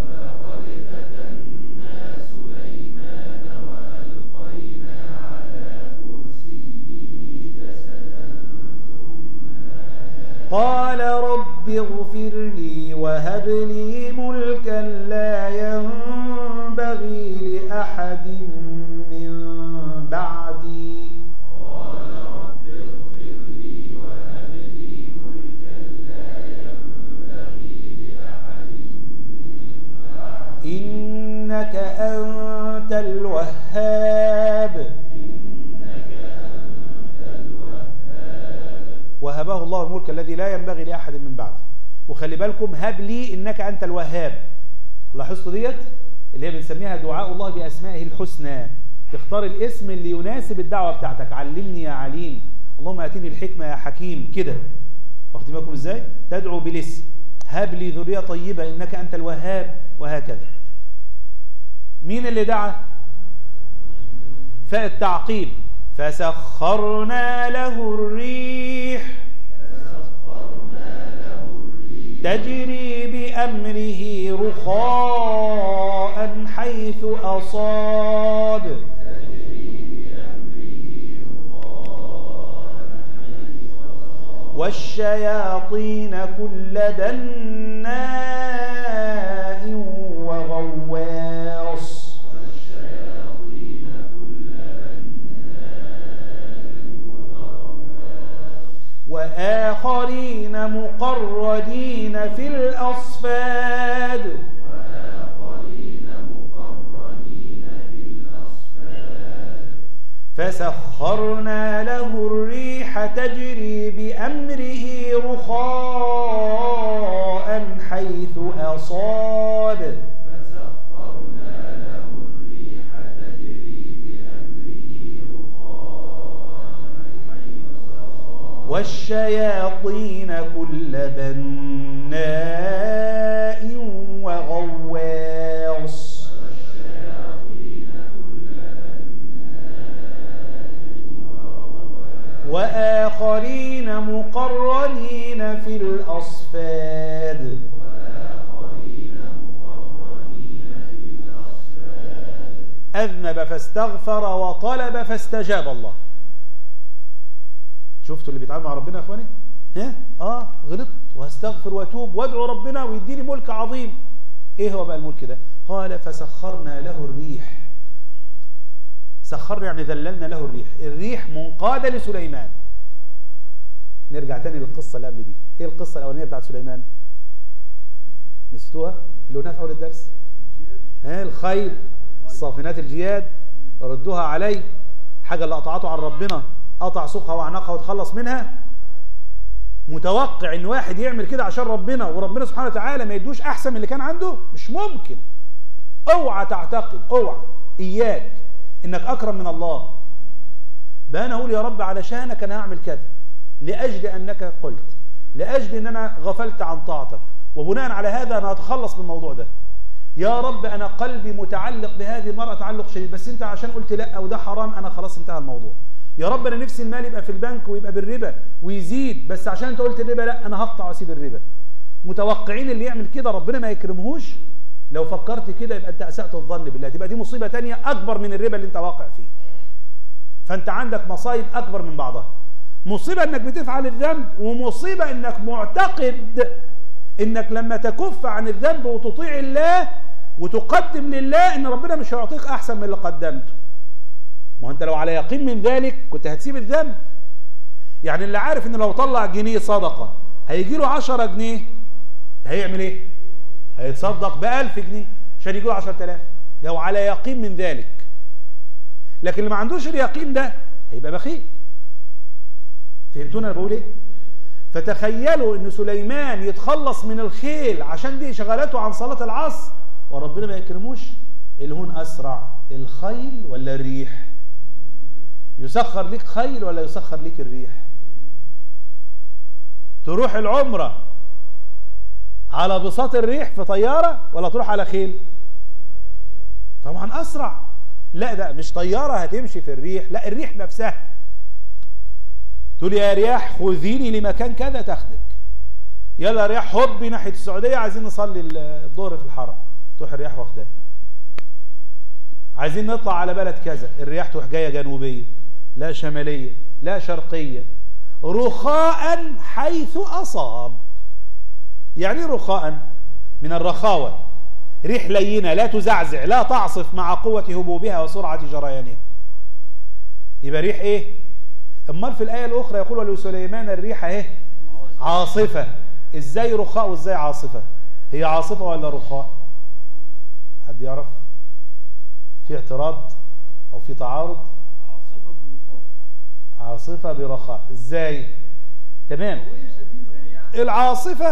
قال رب اغفر لي وهب لي ملكا لا ينبغي لأحد من بعدي إنك أنت الوهاب وهبه الله الملك الذي لا ينبغي لأحد من بعده وخلي بالكم هب لي إنك أنت الوهاب لاحظتوا ديت اللي هي بنسميها دعاء الله بأسمائه الحسنى تختار الاسم اللي يناسب الدعوة بتاعتك علمني يا عليم اللهم آتيني الحكمة يا حكيم كده واخدين بالكم ازاي تدعو بالاسم هب لي ذرية طيبة إنك أنت الوهاب وهكذا مين اللي دعا فالتعقيب فسخرنا له الريح تجري بأمره رخاء حيث أصاب والشياطين كل بناء وغواص وآخرين مقرنين في الأصفاد فسخرنا له الريح تجري بأمره رخاء حيث أصاب والشياطين كل بناء وغواص وآخرين مقرنين في الأصفاد أذنب فاستغفر وطلب فاستجاب الله شفتوا اللي بيتعامل مع ربنا يا اخواني ها اه غلطت وهستغفر واتوب وادعو ربنا ويديني ملك عظيم ايه هو بقى الملك ده قال فسخرنا له الريح سخرنا يعني ذللنا له الريح الريح منقادة لسليمان نرجع تاني للقصة اللي قبل دي ايه القصة الأولانية بتاعت سليمان نسيتوها اللي قلناها في أول الدرس ها الخيل الصافنات الجياد ردوها عليه حاجة اللي قطعته عن ربنا قطع سوقها وعنقها وتخلص منها متوقع ان واحد يعمل كده عشان ربنا وربنا سبحانه وتعالى ما يدوش احسن من اللي كان عنده مش ممكن اوعى تعتقد اوعى اياك انك اكرم من الله بقى انا اقول يا رب علشانك انا هعمل كذا لاجل انك قلت لاجل ان انا غفلت عن طاعتك وبناء على هذا انا هتخلص من الموضوع ده يا رب انا قلبي متعلق بهذه المرأة تعلق شديد بس انت عشان قلت لا وده حرام انا خلاص انتهى الموضوع يا رب انا نفسي المال يبقى في البنك ويبقى بالربا ويزيد بس عشان انت قلت الربا لا انا هقطع واسيب الربا متوقعين اللي يعمل كده ربنا ما يكرمهوش لو فكرت كده يبقى انت اسأت الظن بالله تبقى دي مصيبة تانية اكبر من الربا اللي انت واقع فيه فانت عندك مصايب اكبر من بعضها مصيبة انك بتفعل الذنب ومصيبة انك معتقد انك لما تكف عن الذنب وتطيع الله وتقدم لله ان ربنا مش هيعطيك احسن من اللي قدمته ما هو انت لو على يقين من ذلك كنت هتسيب الذنب يعني اللي عارف ان لو طلع جنيه صدقة هيجي له 10 جنيه هيعمل ايه هيتصدق ب 1000 جنيه عشان يجي له 10000 لو على يقين من ذلك لكن اللي ما عندوش اليقين ده هيبقى بخيل فهمتونا انا بقول ايه فتخيلوا ان سليمان يتخلص من الخيل عشان دي شغلته عن صلاة العصر وربنا ما يكرموش الهون اسرع الخيل ولا الريح يسخر ليك خيل ولا يسخر ليك الريح تروح العمرة على بساط الريح في طيارة ولا تروح على خيل طبعا اسرع لا ده مش طيارة هتمشي في الريح لا الريح نفسها تقول يا رياح خذيني لمكان كذا تاخدك يلا يا رياح هوبي ناحيه السعوديه عايزين نصلي الظهر في الحرم تروح الرياح واخداها عايزين نطلع على بلد كذا الرياح تروح جايه جنوبيه لا شماليه لا شرقيه رخاء حيث اصاب يعني رخاء من الرخاوه ريح لينه لا تزعزع لا تعصف مع قوه هبوبها وسرعه جريانها يبقى ريح ايه امال في الايه الاخرى يقول ولسليمان الريح اهي عاصفه ازاي رخاء وازاي عاصفه هي عاصفه ولا رخاء حد يعرف في اعتراض او في تعارض عاصفة بالرخاء عاصفه برخاء ازاي تمام العاصفه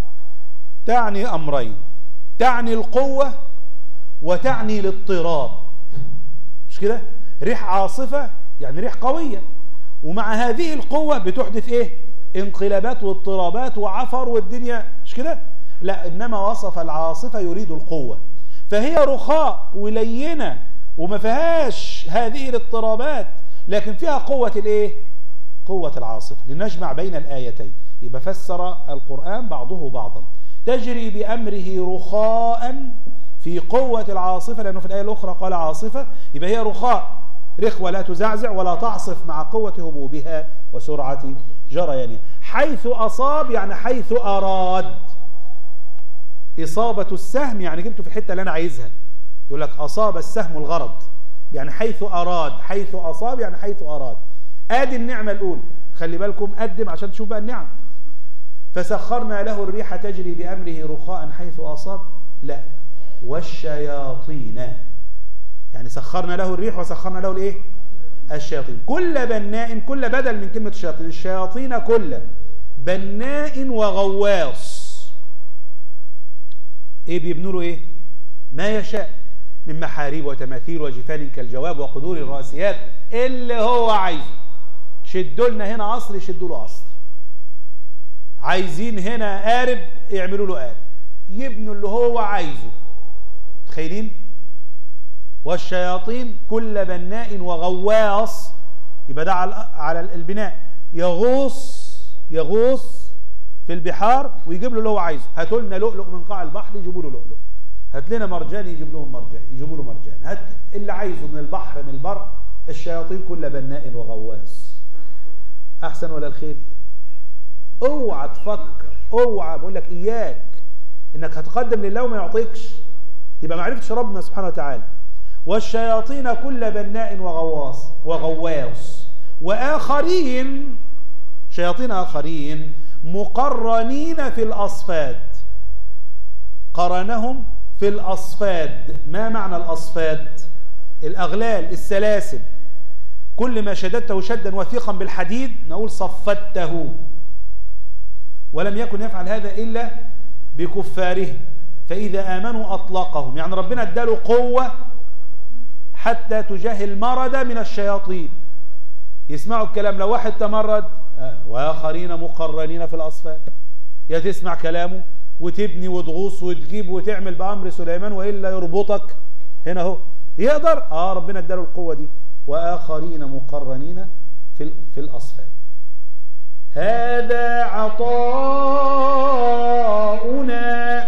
تعني امرين تعني القوه وتعني الاضطراب مش كده ريح عاصفه يعني ريح قويه ومع هذه القوة بتحدث ايه انقلابات واضطرابات وعفر والدنيا مش كده لا انما وصف العاصفة يريد القوة فهي رخاء ولينة وما فيهاش هذه الاضطرابات لكن فيها قوة الايه قوة العاصفة لنجمع بين الآيتين يبقى فسر القرآن بعضه بعضا تجري بأمره رخاء في قوة العاصفة لأنه في الآية الأخرى قال عاصفة يبقى هي رخاء رخوة لا تزعزع ولا تعصف مع قوة هبوبها وسرعة جريانها حيث أصاب يعني حيث أراد إصابة السهم يعني جبته في الحتة اللي أنا عايزها يقول لك أصاب السهم الغرض يعني حيث أراد حيث أصاب يعني حيث أراد آدي النعمة الأولى خلي بالكم قدم عشان تشوف بقى النعم فسخرنا له الريح تجري بأمره رخاء حيث أصاب لا والشياطين يعني سخرنا له الريح وسخرنا له الايه الشياطين كل بناء كل بدل من كلمة الشياطين الشياطين كل بناء وغواص ايه بيبنوا له ايه ما يشاء من محاريب وتماثيل وجفان كالجواب وقدور الراسيات اللي هو عايزه شدوا لنا هنا عصر يشدوا له عصر عايزين هنا قارب يعملوا له قارب يبنوا اللي هو عايزه تخيلين والشياطين كل بناء وغواص يبقى ده على على البناء يغوص يغوص في البحار ويجيب له اللي هو عايزه هاتوا لنا لؤلؤ من قاع البحر يجيبوا له لؤلؤ هات لنا مرجان يجيب لهم مرجان يجيبوا له مرجان هات اللي عايزه من البحر من البر الشياطين كل بناء وغواص احسن ولا الخيل اوعى تفكر اوعى بقول لك اياك انك هتقدم لله وما يعطيكش يبقى ما عرفتش ربنا سبحانه وتعالى والشياطين كل بناء وغواص وغواص واخرين شياطين اخرين مقرنين في الاصفاد قرنهم في الاصفاد ما معنى الاصفاد الاغلال السلاسل كل ما شددته شدا وثيقا بالحديد نقول صفدته ولم يكن يفعل هذا إلا بكفارهم فإذا آمنوا أطلقهم يعني ربنا اداله قوة حتى تجاه المرض من الشياطين يسمعوا الكلام لو واحد تمرد آه، وآخرين مقرنين في الأصفاد يا تسمع كلامه وتبني وتغوص وتجيب وتعمل بأمر سليمان وإلا يربطك هنا هو يقدر آه ربنا اداله القوة دي وآخرين مقرنين في ال- في الأصفاد هذا عطاؤنا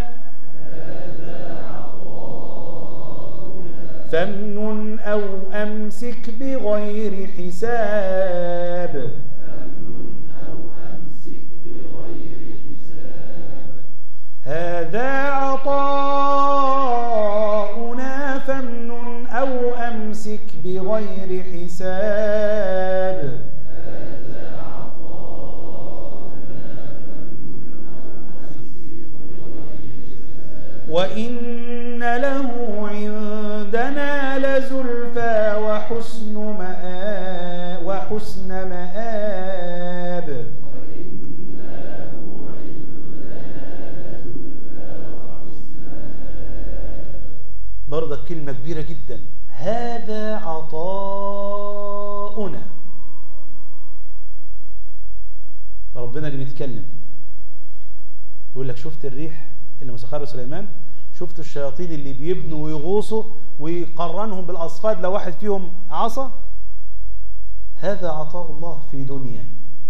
فمن أو أمسك بغير حساب هذا عطاؤنا فمن أو أمسك بغير حساب وإن له عندنا لزلفى وحسن مآب وحسن مآب برضك كلمة كبيرة جدا هذا عطاؤنا ربنا اللي بيتكلم يقول لك شفت الريح اللي مسخرها سليمان شفت الشياطين اللي بيبنوا ويغوصوا ويقرنهم بالاصفاد لو واحد فيهم عصى هذا عطاء الله في دنيا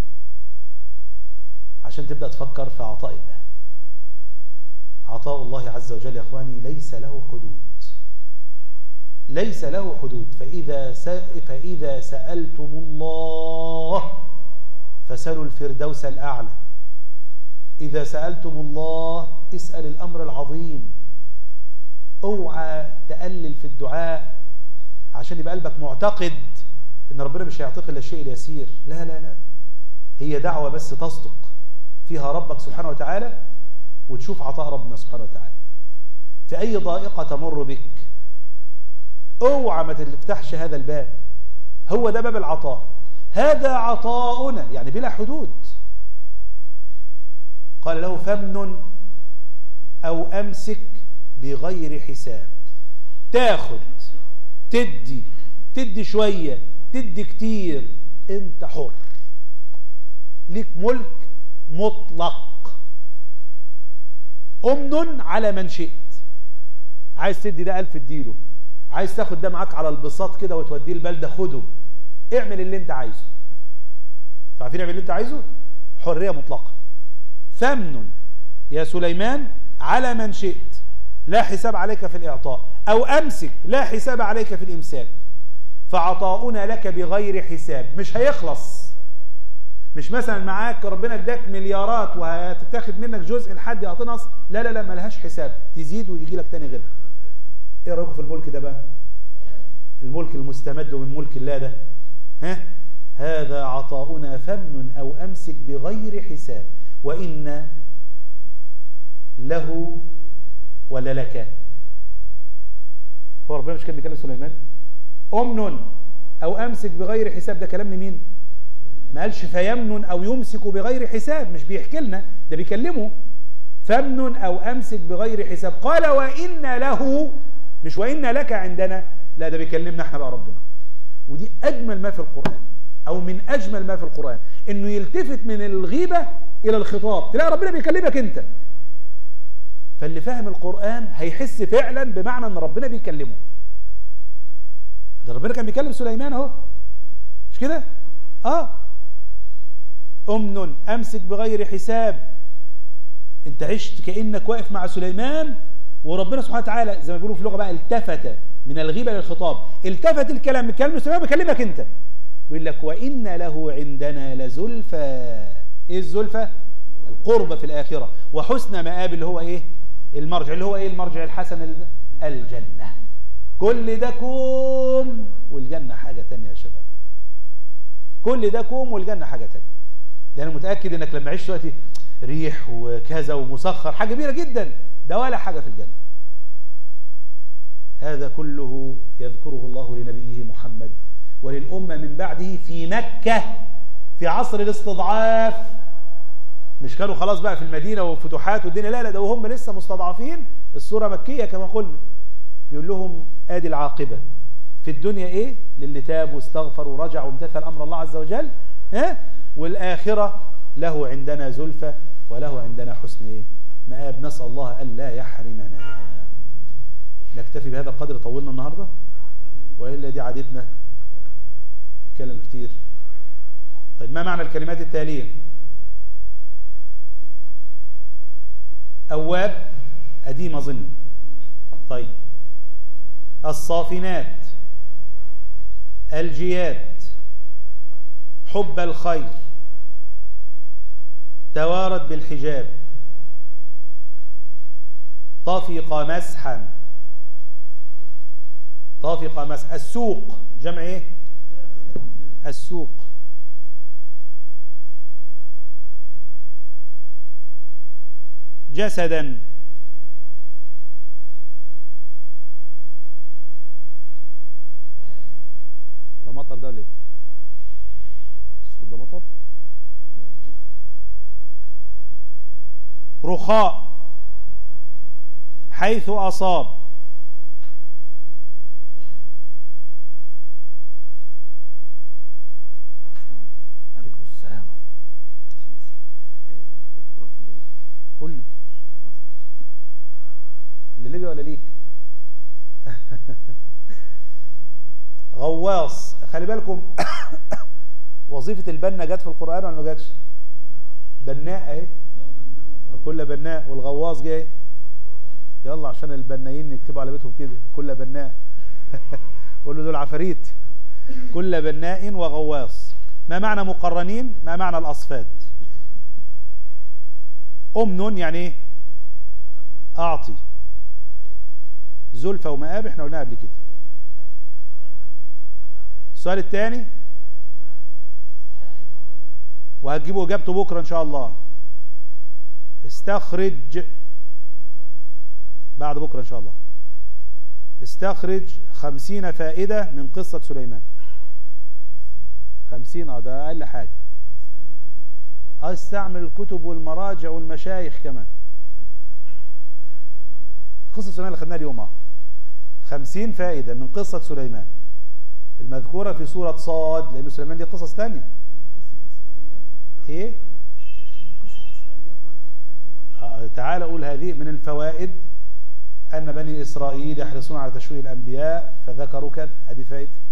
عشان تبدا تفكر في عطاء الله عطاء الله عز وجل يا اخواني ليس له حدود ليس له حدود فاذا س... فاذا سالتم الله فسلوا الفردوس الاعلى إذا سألتم الله اسأل الأمر العظيم اوعى تقلل في الدعاء عشان يبقى قلبك معتقد ان ربنا مش هيعطيك الا الشيء اليسير لا لا لا هي دعوة بس تصدق فيها ربك سبحانه وتعالى وتشوف عطاء ربنا سبحانه وتعالى في أي ضائقة تمر بك اوعى ما تفتحش هذا الباب هو ده باب العطاء هذا عطاؤنا يعني بلا حدود قال له فمن أو أمسك بغير حساب تاخد تدي تدي شوية تدي كتير انت حر ليك ملك مطلق أمن على من شئت عايز تدي ده ألف اديله عايز تاخد ده معاك على البساط كده وتوديه البلدة خده اعمل اللي انت عايزه عارفين اعمل اللي انت عايزه حرية مطلقة فمن يا سليمان على من شئت لا حساب عليك في الإعطاء أو أمسك لا حساب عليك في الإمساك فعطاؤنا لك بغير حساب مش هيخلص مش مثلا معاك ربنا اداك مليارات وهتتاخد منك جزء لحد هتنقص لا لا لا ملهاش حساب تزيد ويجي لك تاني غيرها ايه رايكم في الملك ده بقى الملك المستمد من ملك الله ده ها هذا عطاؤنا فمن او امسك بغير حساب وإن له ولا لك هو ربنا مش كان بيكلم سليمان أمن أو أمسك بغير حساب ده كلام لمين ما قالش فيمن أو يمسك بغير حساب مش بيحكي لنا ده بيكلمه فمن أو أمسك بغير حساب قال وإن له مش وإن لك عندنا لا ده بيكلمنا احنا بقى ربنا ودي أجمل ما في القرآن أو من أجمل ما في القرآن إنه يلتفت من الغيبة إلى الخطاب تلاقي ربنا بيكلمك أنت فاللي فاهم القرآن هيحس فعلا بمعنى أن ربنا بيكلمه ده ربنا كان بيكلم سليمان اهو مش كده اه أمن أمسك بغير حساب انت عشت كأنك واقف مع سليمان وربنا سبحانه وتعالى زي ما بيقولوا في اللغة بقى التفت من الغيبة للخطاب التفت الكلام الكلام سليمان بيكلمك انت بيقول لك وإن له عندنا لزلفى ايه الزلفى القربة في الآخرة وحسن مآب اللي هو ايه المرجع اللي هو ايه المرجع الحسن الجنة كل ده كوم والجنة حاجة تانية يا شباب كل ده كوم والجنة حاجة تانية ده أنا متأكد إنك لما عشت دلوقتي ريح وكذا ومسخر حاجة كبيرة جدا ده ولا حاجة في الجنة هذا كله يذكره الله لنبيه محمد وللأمة من بعده في مكة في عصر الاستضعاف مش كانوا خلاص بقى في المدينة وفتوحات والدنيا لا لا ده وهم لسه مستضعفين السورة مكية كما قلنا بيقول لهم ادي العاقبة في الدنيا ايه للي تاب واستغفر ورجع وامتثل امر الله عز وجل ها والآخرة له عندنا زلفى وله عندنا حسن ايه مآب نسأل الله ألا يحرمنا نكتفي بهذا القدر طولنا النهاردة وإلا دي عادتنا نتكلم كتير طيب ما معنى الكلمات التالية أواب أديم أظن طيب الصافنات الجياد حب الخير توارت بالحجاب طفق مسحا طافق مسح السوق جمع ايه السوق جسدا ده مطر ده ولا ايه الصوت ده مطر رخاء حيث أصاب عليكم السلام قلنا اللي ليا ولا ليك غواص خلي بالكم وظيفة البنا جت في القرآن ولا ما جاتش بناء اهي كل بناء والغواص جه اهي يلا عشان البنايين يكتبوا على بيتهم كده كل بناء قول له دول عفاريت كل بناء وغواص ما معنى مقرنين ما معنى الأصفاد أمن يعني ايه أعطي زلفة ومآب احنا قلناها قبل كده السؤال الثاني وهتجيبوا اجابته بكره ان شاء الله استخرج بعد بكره ان شاء الله استخرج خمسين فائدة من قصة سليمان خمسين اه ده اقل حاجة استعمل الكتب والمراجع والمشايخ كمان قصة سليمان اللي خدناها اليوم اه خمسين فائدة من قصة سليمان المذكورة في سورة صاد لأن سليمان دي قصص تانية ايه آه تعال اقول هذه من الفوائد ان بني اسرائيل يحرصون على تشويه الانبياء فذكروا كذا ادي فائده